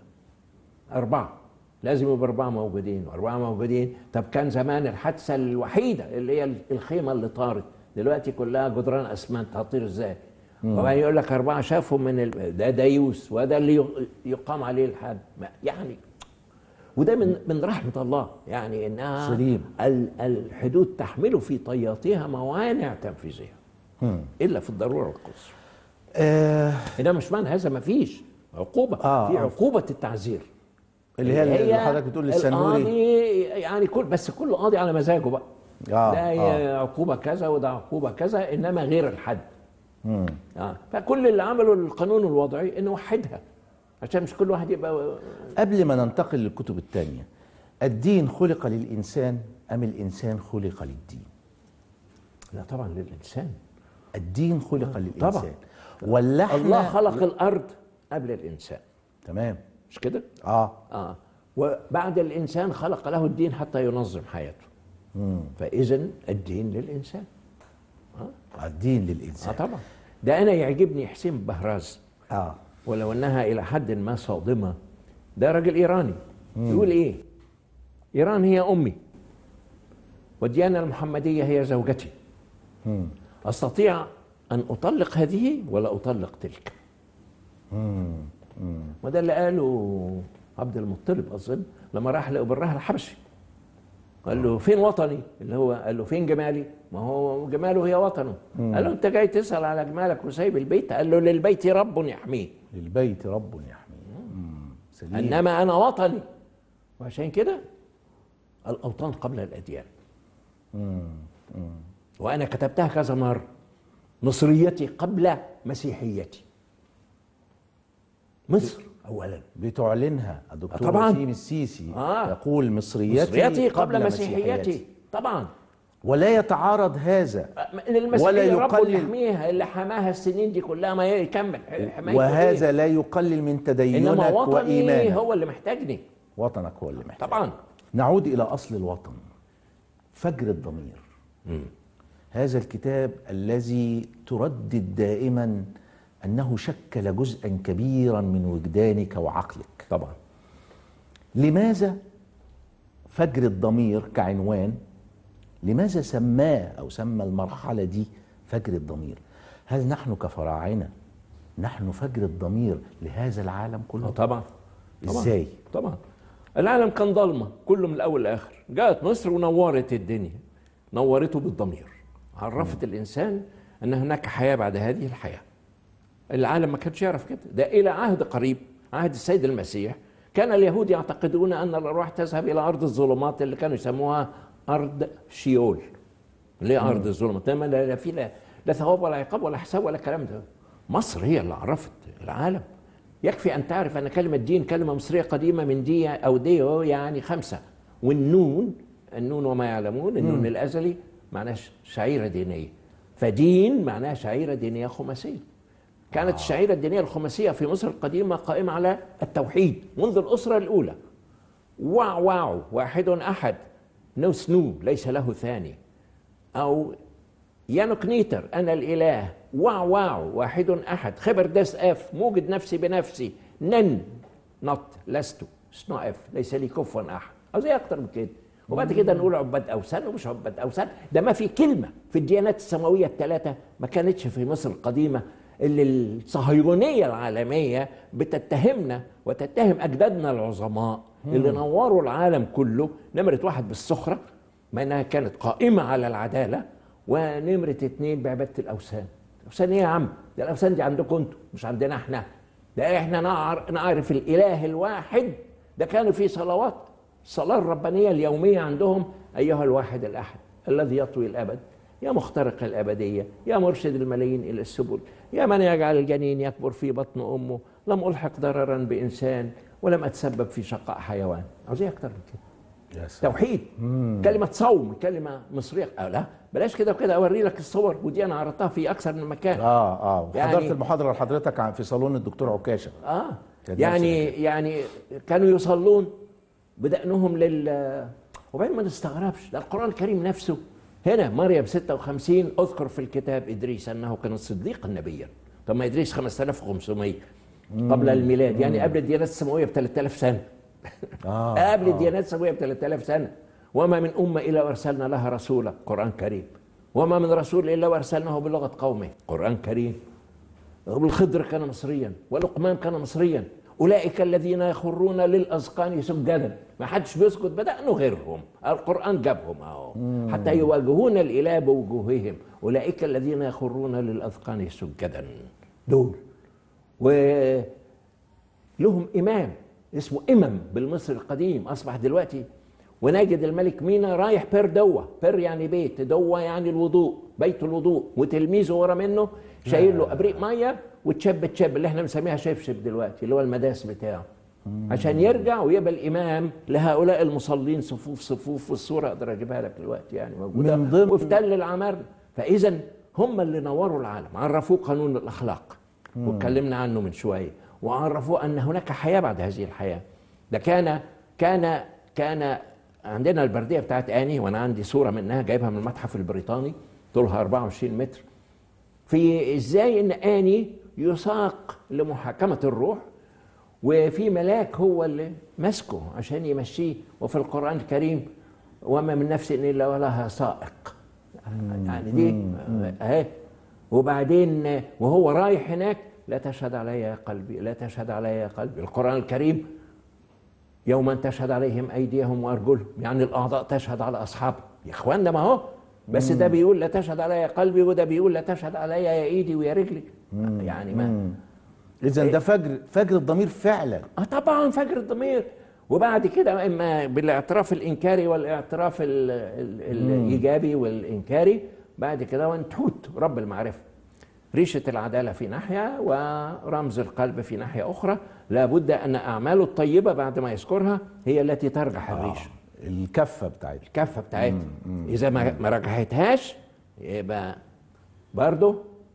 B: أربعة لازم يبقى أربعة موجودين وأربعة موجودين طب كان زمان الحادثة الوحيدة اللي هي الخيمة اللي طارت دلوقتي كلها جدران أسمنت هتطير إزاي وبعدين يقول لك أربعة شافوا من ال... ده ديوس وده اللي يق- يقام عليه الحد ما- يعني وده من من رحمة الله يعني إنها
A: سليم.
B: ال- الحدود تحمل في طياتها موانع تنفيذها إلا في الضرورة القصوى
A: آه
B: إنما مش معنى هذا ما فيش عقوبة
A: آه،
B: في
A: آه.
B: عقوبة التعزير
A: اللي هي اللي حضرتك بتقول للسنوري
B: القاضي يعني كل بس كل قاضي على مزاجه بقى
A: آه،
B: ده
A: آه.
B: عقوبة كذا وده عقوبة كذا إنما غير الحد آه. فكل اللي عمله القانون الوضعي إنه وحدها عشان مش كل واحد يبقى
A: قبل ما ننتقل للكتب الثانية الدين خلق للإنسان أم الإنسان خلق للدين
B: لا طبعا للإنسان
A: الدين خلق للإنسان
B: طبعا.
A: ولا احنا
B: الله خلق الأرض قبل الإنسان
A: تمام
B: مش كده؟
A: اه
B: آه وبعد الإنسان خلق له الدين حتى ينظم حياته فإذا الدين للإنسان
A: الدين
B: آه
A: للإنسان
B: طبعا ده أنا يعجبني حسين بهراز
A: اه
B: ولو أنها إلى حد ما صادمة ده راجل إيراني يقول إيه إيران هي أمي والديانة المحمدية هي زوجتي أستطيع أن أطلق هذه ولا أطلق تلك وده اللي قاله عبد المطلب أظن لما راح لأبرهة الحبشي قال له فين وطني اللي هو قال له فين جمالي ما هو جماله هي وطنه قال له انت جاي تسأل على جمالك وسايب البيت قال له للبيت رب يحميه
A: للبيت رب يحميه مم. سليم
B: انما انا وطني وعشان كده الاوطان قبل الاديان وانا كتبتها كذا مره مصريتي قبل مسيحيتي مصر اولا
A: بتعلنها الدكتور
B: طبعاً.
A: وسيم السيسي
B: آه.
A: يقول مصريتي,
B: مصريتي قبل مسيحيتي طبعا
A: ولا يتعارض هذا
B: المسيحية
A: ولا
B: رب
A: يقلل-
B: يحميها اللي حماها السنين دي كلها ما يكمل حمايته
A: وهذا
B: إيه؟
A: لا يقلل من تدينك
B: انما وطني
A: وإيمانك
B: هو اللي محتاجني
A: وطنك هو اللي محتاج
B: طبعا
A: نعود إلى أصل الوطن فجر الضمير هذا الكتاب الذي تردد دائما أنه شكل جزءا كبيرا من وجدانك وعقلك
B: طبعا
A: لماذا فجر الضمير كعنوان لماذا سماه او سمى المرحله دي فجر الضمير هل نحن كفراعنه نحن فجر الضمير لهذا العالم
B: آه
A: كله
B: طبعا طبعا
A: ازاي
B: طبعا العالم كان ضلمه كله من الاول لاخر جاءت مصر ونورت الدنيا نورته بالضمير عرفت الانسان ان هناك حياه بعد هذه الحياه العالم ما كانش يعرف كده ده الى عهد قريب عهد السيد المسيح كان اليهود يعتقدون ان الارواح تذهب الى ارض الظلمات اللي كانوا يسموها ارض شيول ليه ارض الظلمات انما لا لا في لا, لا ثواب ولا عقاب ولا حساب ولا كلام ده مصر هي اللي عرفت العالم يكفي ان تعرف ان كلمه دين كلمه مصريه قديمه من دي او ديو يعني خمسه والنون النون وما يعلمون النون الازلي معناه شعيره دينيه فدين معناها شعيره دينيه خماسيه كانت الشعيره الدينيه الخماسيه في مصر القديمه قائمه على التوحيد منذ الاسره الاولى واو واو واحد احد نو سنو ليس له ثاني او يانوك نيتر انا الاله واو واو واحد احد خبر داس اف موجد نفسي بنفسي نن نط لست سنو اف ليس لي كفوا احد او زي اكتر من كده وبعد كده نقول عباد اوثان ومش عباد اوثان ده ما في كلمه في الديانات السماويه الثلاثه ما كانتش في مصر القديمه اللي الصهيونيه العالميه بتتهمنا وتتهم اجدادنا العظماء اللي نوروا العالم كله نمره واحد بالسخره ما انها كانت قائمه على العداله ونمره اثنين بعباده الاوثان الاوثان ايه يا عم ده الاوثان دي عندكم انتوا مش عندنا احنا ده احنا نعر- نعرف الاله الواحد ده كانوا في صلوات الصلاه الربانيه اليوميه عندهم ايها الواحد الاحد الذي يطوي الابد يا مخترق الابديه يا مرشد الملايين الى السبل يا من يجعل الجنين يكبر في بطن امه لم الحق ضررا بانسان ولم اتسبب في شقاء حيوان عاوز ايه اكتر من كده
A: يا سلام
B: توحيد كلمة صوم كلمة مصرية أه لا بلاش كده وكده أوري لك الصور ودي أنا عرضتها في أكثر من مكان
A: اه اه
B: يعني-
A: حضرت المحاضره لحضرتك عن- في صالون الدكتور عكاشه
B: آه
A: كان
B: يعني
A: نفس
B: يعني كانوا يصلون بدأنهم لل وبعدين ما نستغربش ده القرآن الكريم نفسه هنا مريم 56 اذكر في الكتاب إدريس أنه كان صديقا نبيا طب ما إدريس 5500 قبل الميلاد يعني قبل الديانات السماوية ب 3000 سنة
A: اه
B: قبل الديانات السماويه ب 3000 سنه وما من امه الا وارسلنا لها رسولا قران كريم وما من رسول الا وارسلناه بلغه قومه قران كريم والخضر كان مصريا ولقمان كان مصريا اولئك الذين يخرون للاذقان سجدا ما حدش بيسجد بدأنه غيرهم القران جابهم اهو حتى يواجهون الاله بوجوههم اولئك الذين يخرون للاذقان سجدا دول و لهم إمام اسمه إمم بالمصري القديم أصبح دلوقتي ونجد الملك مينا رايح بير دوة بير يعني بيت دوة يعني الوضوء بيت الوضوء وتلميذه ورا منه شايل له ابريق ميه وتشب تشب اللي احنا بنسميها شبشب دلوقتي اللي هو المداس بتاعه عشان يرجع ويبقى الامام لهؤلاء المصلين صفوف صفوف والصوره اقدر اجيبها لك دلوقتي يعني موجوده
A: من ضمن-
B: وفي تل العمار فاذا هم اللي نوروا العالم عرفوه قانون الاخلاق واتكلمنا عنه من شويه وعرفوه ان هناك حياه بعد هذه الحياه ده كان كان كان عندنا البرديه بتاعت اني وانا عندي صوره منها جايبها من المتحف البريطاني طولها 24 متر في ازاي ان اني يساق لمحاكمه الروح وفي ملاك هو اللي ماسكه عشان يمشيه وفي القران الكريم وما من نفس الا ولها سائق يعني دي اهي وبعدين وهو رايح هناك لا تشهد علي يا قلبي لا تشهد علي يا قلبي القران الكريم يوما تشهد عليهم ايديهم وارجلهم يعني الاعضاء تشهد على اصحابها يا اخوانا ما هو بس ده بيقول لا تشهد علي يا قلبي وده بيقول لا تشهد علي يا ايدي ويا رجلي يعني ما
A: اذا ده فجر فجر الضمير فعلا
B: اه طبعا فجر الضمير وبعد كده اما بالاعتراف الانكاري والاعتراف ال ال الايجابي والانكاري بعد كده وانتهوت رب المعرفه ريشه العداله في ناحيه ورمز القلب في ناحيه اخرى لابد ان اعماله الطيبه بعد ما يذكرها هي التي ترجح الريشه
A: الكفه بتاعتها
B: الكفه بتاعتها اذا ما ما رجحتهاش يبقى برضه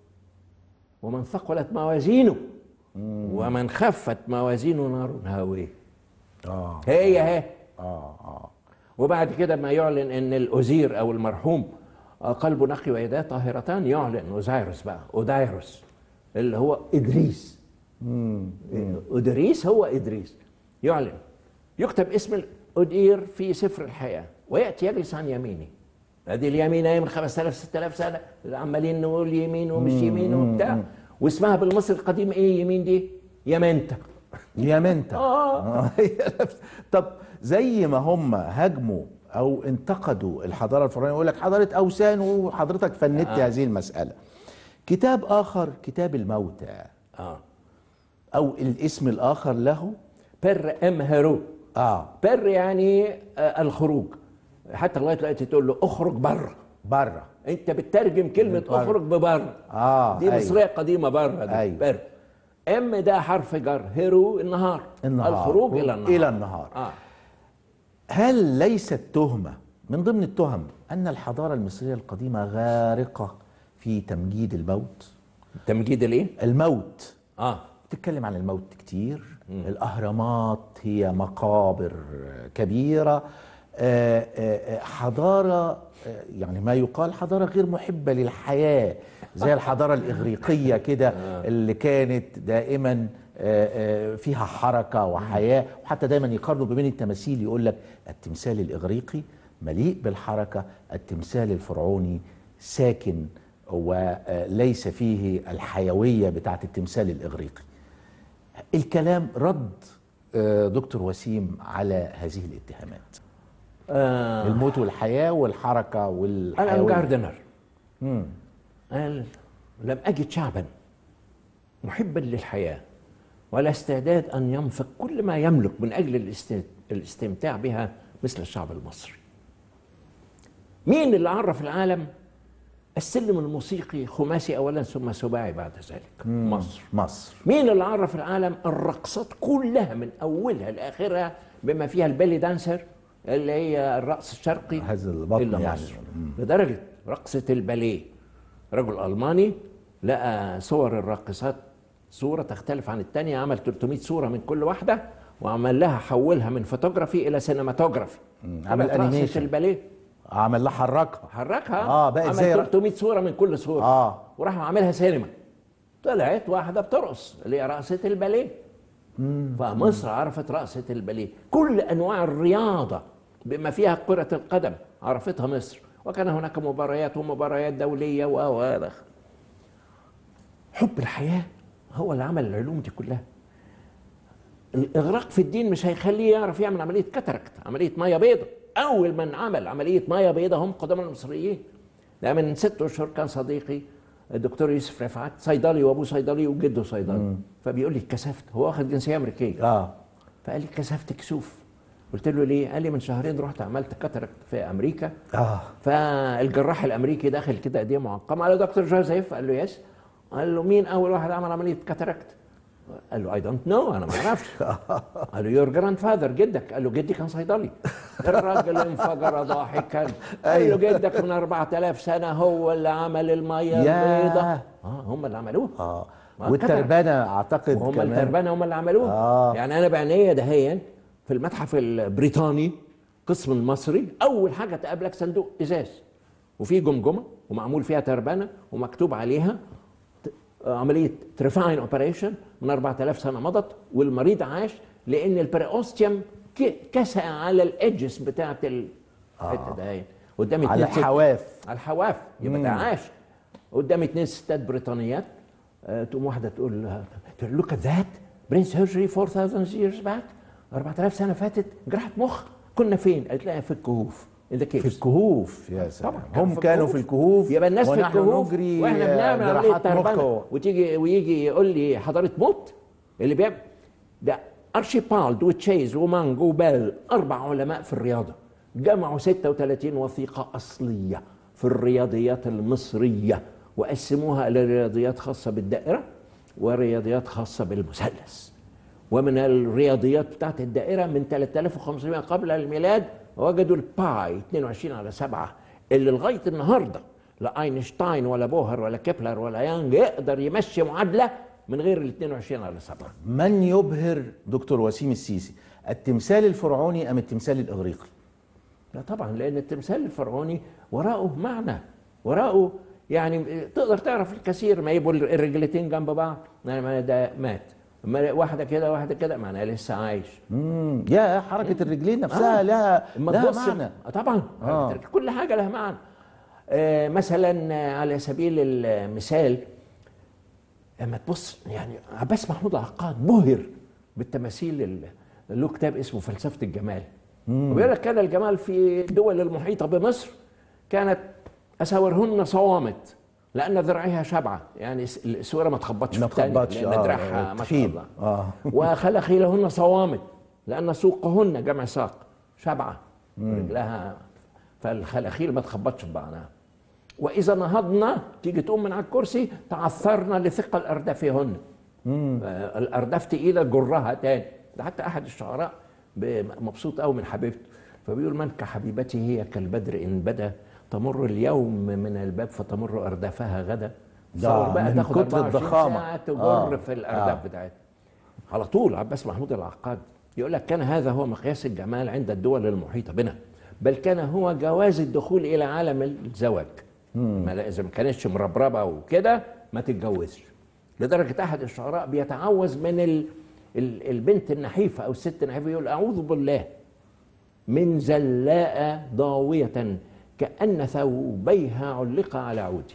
B: ومن ثقلت موازينه ومن خفت موازينه نار هاويه
A: اه
B: هي هي
A: اه اه
B: وبعد كده ما يعلن ان الاوزير او المرحوم قلبه نقي ويداه طاهرتان يعلن اوزايروس بقى اودايروس اللي هو ادريس ادريس هو ادريس يعلن يكتب اسم ال- أدير في سفر الحياة ويأتي يجلس عن يميني هذه اليمين من 5000 6000 سنة عمالين نقول يمين ومش يمين وبتاع واسمها بالمصري القديم ايه يمين دي؟ يمنتا
A: يمنتا
B: آه.
A: آه، هي نفس- طب زي ما هم هاجموا او انتقدوا الحضاره الفرعونيه يقول لك حضاره اوثان وحضرتك فندت
B: آه.
A: هذه المساله كتاب اخر كتاب الموتى
B: اه
A: او الاسم الاخر له
B: بر ام هيرو
A: اه
B: بر يعني آه الخروج حتى لغايه دلوقتي تقول له اخرج بره
A: بره
B: انت بتترجم كلمه
A: بره.
B: اخرج ببره
A: اه
B: دي
A: أيوة.
B: مصريه قديمه بره دي
A: أيوة.
B: بر ام ده حرف جر هيرو النهار
A: النهار.
B: الخروج الى النهار
A: إلى النهار.
B: اه
A: هل ليست تهمه من ضمن التهم ان الحضاره المصريه القديمه غارقه في تمجيد الموت
B: تمجيد الايه؟
A: الموت
B: اه
A: بتتكلم عن الموت كتير الأهرامات هي مقابر كبيرة آه، آه، آه، حضارة آه، يعني ما يقال حضارة غير محبة للحياة زي الحضارة الإغريقية كده اللي كانت دائما آه، آه، فيها حركة وحياة وحتى دايما يقارنوا بين التماثيل يقول لك التمثال الإغريقي مليء بالحركة التمثال الفرعوني ساكن وليس فيه الحيوية بتاعت التمثال الإغريقي الكلام رد آه، دكتور وسيم على هذه الاتهامات
B: آه
A: الموت والحياة والحركة
B: ألان
A: والحيوية
B: جاردنر
A: مم.
B: قال لم أجد شعبا محبا للحياة ولا استعداد أن ينفق كل ما يملك من أجل الاست- الاستمتاع بها مثل الشعب المصري مين اللي عرف العالم السلم الموسيقي خماسي أولا ثم سباعي بعد ذلك مصر
A: مصر
B: مين اللي عرف العالم الرقصات كلها من اولها لاخرها بما فيها البيلي دانسر اللي هي الرقص الشرقي
A: هذا البطن
B: الا
A: يعني.
B: مصر لدرجه رقصه الباليه رجل الماني لقى صور الراقصات صوره تختلف عن الثانيه عمل 300 صوره من كل واحده وعمل لها حولها من فوتوغرافي الى سينماتوجرافي
A: عمل
B: عمل رقصه
A: أنيميشن.
B: الباليه
A: عمل لها حركها
B: حركها
A: آه، بقت
B: عمل
A: زي رق-
B: 300 صوره من كل صوره
A: آه.
B: وراح عاملها سينما طلعت واحده بترقص اللي هي رقصه الباليه فمصر عرفت رقصه الباليه كل انواع الرياضه بما فيها كره القدم عرفتها مصر وكان هناك مباريات ومباريات دوليه و و إلى آخره. حب الحياه هو اللي عمل العلوم دي كلها الاغراق في الدين مش هيخليه يعرف يعمل عمليه كاتاراكت عمليه ميه بيضاء اول من عمل عمليه ميه بيضاء هم قدماء المصريين ده من ست اشهر كان صديقي الدكتور يوسف رفعت صيدلي وابوه صيدلي وجده صيدلي فبيقول لي اتكسفت هو واخد جنسيه امريكيه
A: اه
B: فقال لي اتكسفت كسوف قلت له ليه؟ قال لي من شهرين رحت عملت كاتاراكت في امريكا
A: اه
B: فالجراح الامريكي داخل كده ايديه معقمه قال له دكتور جوزيف قال له يس قال له مين اول واحد عمل عمليه كاتاراكت قال له اي دونت نو انا ما اعرفش قال له يور جراند فاذر جدك قال له جدي كان صيدلي الراجل انفجر ضاحكا قال له جدك من 4000 سنه هو اللي عمل الميه
A: ياه.
B: البيضاء اه هم اللي عملوها
A: اه
B: ما
A: والتربانة اعتقد
B: وهم
A: كمان
B: التربانه هم اللي عملوها
A: آه.
B: يعني انا بعينيا دهيا في المتحف البريطاني قسم المصري اول حاجه تقابلك صندوق ازاز وفي جمجمه ومعمول فيها تربانه ومكتوب عليها ت- عمليه تريفاين اوبريشن من 4000 سنه مضت والمريض عاش لان البريوستيوم ك- كسى على الايدجز بتاعت الحته دهيا قدامي
A: على
B: اتنين ست-
A: الحواف
B: على الحواف يبقى ده عاش قدامي اتنين ستات بريطانيات آه، تقوم واحده تقول لها لوك ات ذات برين سيرجري 4000 years باك 4000 سنه فاتت جراحه مخ كنا فين؟ قالت لها في الكهوف in the
A: في
B: caves
A: الكهوف يا سلام
B: طبعا
A: هم كانوا في الكهوف
B: يبقى الناس في
A: ونحن
B: الكهوف
A: نجري
B: واحنا بنعمل عمليه
A: جراحات
B: تربانه
A: مخ
B: وتيجي ويجي يقول لي حضاره موت اللي بيعمل ده ارشيبالد وتشيز ومانج وبال اربع علماء في الرياضه جمعوا 36 وثيقه اصليه في الرياضيات المصريه وقسموها الى رياضيات خاصه بالدائره ورياضيات خاصه بالمثلث ومن الرياضيات بتاعت الدائرة من 3500 قبل الميلاد وجدوا الباي 22 على 7 اللي لغاية النهاردة لا اينشتاين ولا بوهر ولا كيبلر ولا يانج يقدر يمشي معادلة من غير ال 22 على 7
A: من يبهر دكتور وسيم السيسي التمثال الفرعوني ام التمثال الاغريقي
B: لا طبعا لأن التمثال الفرعوني وراءه معنى وراءه يعني تقدر تعرف الكثير ما يبقوا الرجلتين جنب بعض يعني ما ده مات اما واحده كده واحده كده معناها لسه عايش
A: مم. يا حركه الرجلين نفسها
B: آه.
A: لها
B: اما
A: لها
B: تبص
A: معنى
B: آه طبعا
A: آه.
B: آه. كل حاجه لها معنى آه مثلا آه، على سبيل المثال لما تبص يعني عباس محمود العقاد بهر بالتماثيل ال- له كتاب اسمه فلسفه الجمال وبيقول لك كان الجمال في الدول المحيطه بمصر كانت اساورهن صوامت لان ذراعها شبعه يعني الس- السوره ما تخبطش
A: ما
B: في التاني،
A: تخبطش
B: لان
A: اه
B: دراعها ما شاء
A: تخين.
B: الله
A: اه
B: وخلخيلهن صوامت لأن سوقهن جمع ساق شبعة رجلها فالخلاخيل ما تخبطش في بعضها وإذا نهضنا تيجي تقوم من على الكرسي تعثرنا لثقل أردافهن آه، الأرداف تقيلة جرها تاني ده حتى أحد الشعراء ب- مبسوط قوي من حبيبته فبيقول من كحبيبتي هي كالبدر إن بدا تمر اليوم من الباب فتمر أردافها غدا
A: ده
B: تصور بقى
A: من
B: تاخد
A: كتر
B: 24
A: الضخامة.
B: ساعة تجر
A: آه.
B: في الأرداف
A: آه.
B: بتاعتها على طول عباس محمود العقاد يقول لك كان هذا هو مقياس الجمال عند الدول المحيطة بنا بل كان هو جواز الدخول إلى عالم الزواج ما لا- إذا ما كانتش مربربة وكده ما تتجوزش لدرجة أحد الشعراء بيتعوذ من ال ال البنت النحيفة أو الست النحيفة يقول أعوذ بالله من زلاء ضاوية كأن ثوبيها علق على عودي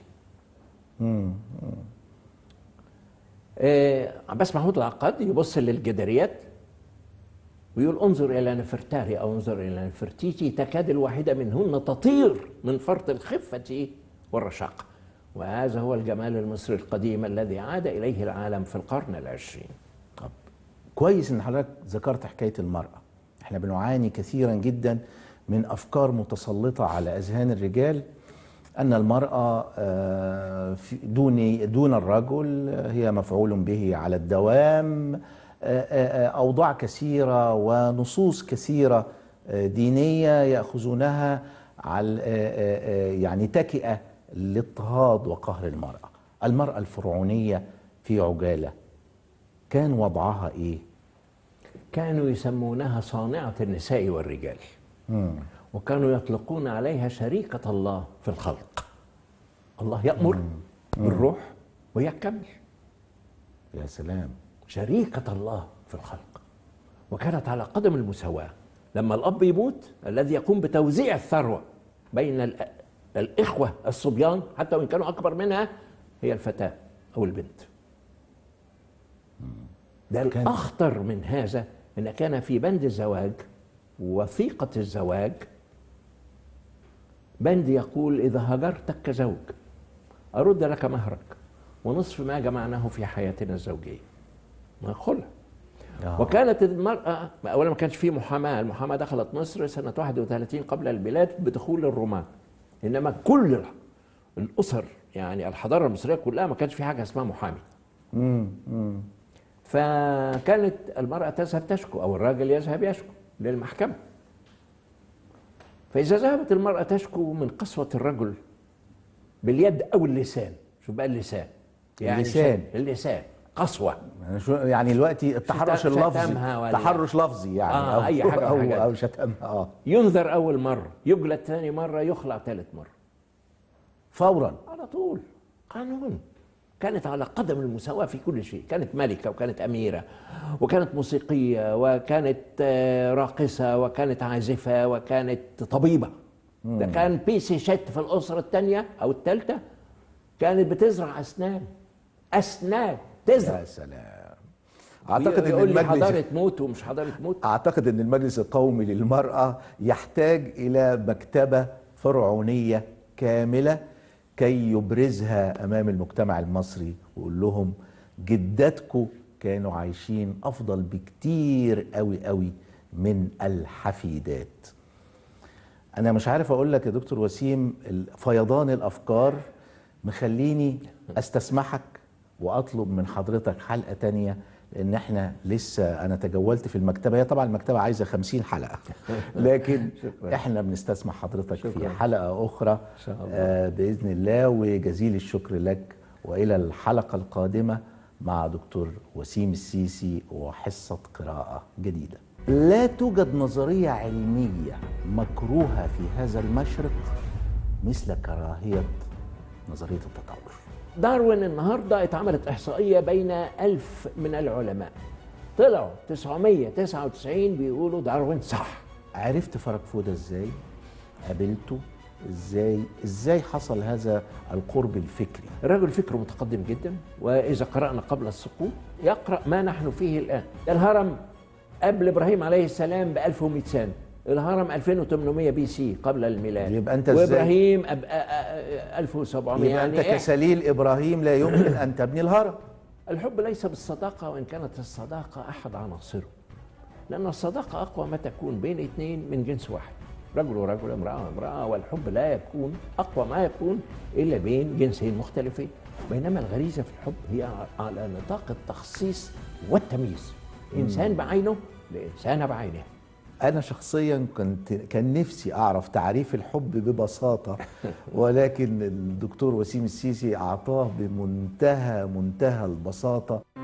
B: آه، عباس محمود العقاد يبص للجداريات ويقول انظر الى نفرتاري او انظر الى نفرتيتي تكاد الواحده منهن تطير من فرط الخفه والرشاقه وهذا هو الجمال المصري القديم الذي عاد اليه العالم في القرن العشرين
A: طب كويس ان حضرتك ذكرت حكايه المراه احنا بنعاني كثيرا جدا من افكار متسلطه على اذهان الرجال ان المراه آه، في- دون دون الرجل هي مفعول به على الدوام آه، آه، آه، اوضاع كثيره ونصوص كثيره آه، دينيه ياخذونها على آه، آه، آه، يعني تكئه لاضطهاد وقهر المراه المراه الفرعونيه في عجاله كان وضعها ايه؟
B: كانوا يسمونها صانعه النساء والرجال وكانوا يطلقون عليها شريكه الله في الخلق الله يامر بالروح وهي تكمل
A: يا سلام
B: شريكة الله في الخلق وكانت على قدم المساواة لما الأب يموت الذي يقوم بتوزيع الثروة بين الأ- الإخوة الصبيان حتى وإن كانوا أكبر منها هي الفتاة أو البنت ده
A: كان-
B: الأخطر من هذا أن كان في بند الزواج وثيقة الزواج بند يقول إذا هجرتك كزوج أرد لك مهرك ونصف ما جمعناه في حياتنا الزوجية ما خلع
A: آه.
B: وكانت المرأة أولا ما كانش في محاماة المحاماة دخلت مصر سنة 31 قبل البلاد بدخول الرومان إنما كل ال- الأسر يعني الحضارة المصرية كلها ما كانش في حاجة اسمها محامي
A: مم. مم.
B: فكانت المرأة تذهب تشكو أو الراجل يذهب يشكو للمحكمة فإذا ذهبت المرأة تشكو من قسوة الرجل باليد أو اللسان شوف بقى اللسان
A: اللسان.
B: شد- اللسان قسوة
A: يعني شو يعني دلوقتي التحرش
B: شتم-
A: اللفظي
B: شتمها ولا-
A: تحرش لفظي يعني
B: آه،
A: او
B: أي حاجة
A: او,
B: من الحاجات
A: أو
B: دي.
A: شتمها اه
B: ينذر أول مرة يجلد ثاني مرة يخلع ثالث مرة
A: فورا
B: على طول قانون كانت على قدم المساواة في كل شيء كانت ملكة وكانت أميرة وكانت موسيقية وكانت آه، راقصة وكانت عازفة وكانت طبيبة ده كان بيسي شت في الأسرة الثانية أو الثالثة كانت بتزرع أسنان أسنان تزرع
A: يا سلام اعتقد ان
B: يقول لي
A: المجلس
B: حضارة موت ومش حضارة موت
A: اعتقد ان المجلس القومي للمراه يحتاج الى مكتبه فرعونيه كامله كي يبرزها امام المجتمع المصري ويقول لهم جداتكم كانوا عايشين افضل بكتير قوي قوي من الحفيدات انا مش عارف اقول لك يا دكتور وسيم ال- فيضان الافكار مخليني استسمحك واطلب من حضرتك حلقه تانية لان احنا لسه انا تجولت في المكتبه هي طبعا المكتبه عايزه خمسين حلقه لكن
B: شكراً.
A: احنا بنستسمح حضرتك في
B: شكراً.
A: حلقه اخرى
B: شاء الله.
A: آه باذن الله وجزيل الشكر لك والى الحلقه القادمه مع دكتور وسيم السيسي وحصه قراءه جديده لا توجد نظريه علميه مكروهه في هذا المشرق مثل كراهيه نظريه التطور
B: داروين النهارده اتعملت احصائيه بين ألف من العلماء طلعوا 999 بيقولوا داروين صح
A: عرفت فرج ده ازاي قابلته ازاي ازاي حصل هذا القرب الفكري
B: الرجل فكره متقدم جدا واذا قرانا قبل السقوط يقرا ما نحن فيه الان الهرم قبل ابراهيم عليه السلام ب 1100 سنه الهرم 2800 بي سي قبل الميلاد
A: يبقى أنت إزاي؟
B: وابراهيم أب... أ- أ- 1700
A: يبقى
B: يعني
A: انت
B: إيه؟
A: كسليل ابراهيم لا يمكن ان تبني الهرم
B: الحب ليس بالصداقة وإن كانت الصداقة أحد عناصره لأن الصداقة أقوى ما تكون بين اثنين من جنس واحد رجل ورجل امرأة وامرأة والحب لا يكون أقوى ما يكون إلا بين جنسين مختلفين بينما الغريزة في الحب هي على نطاق التخصيص والتمييز إنسان بعينه لإنسان بعينه
A: انا شخصيا كنت كان نفسي اعرف تعريف الحب ببساطه ولكن الدكتور وسيم السيسي اعطاه بمنتهى منتهى البساطه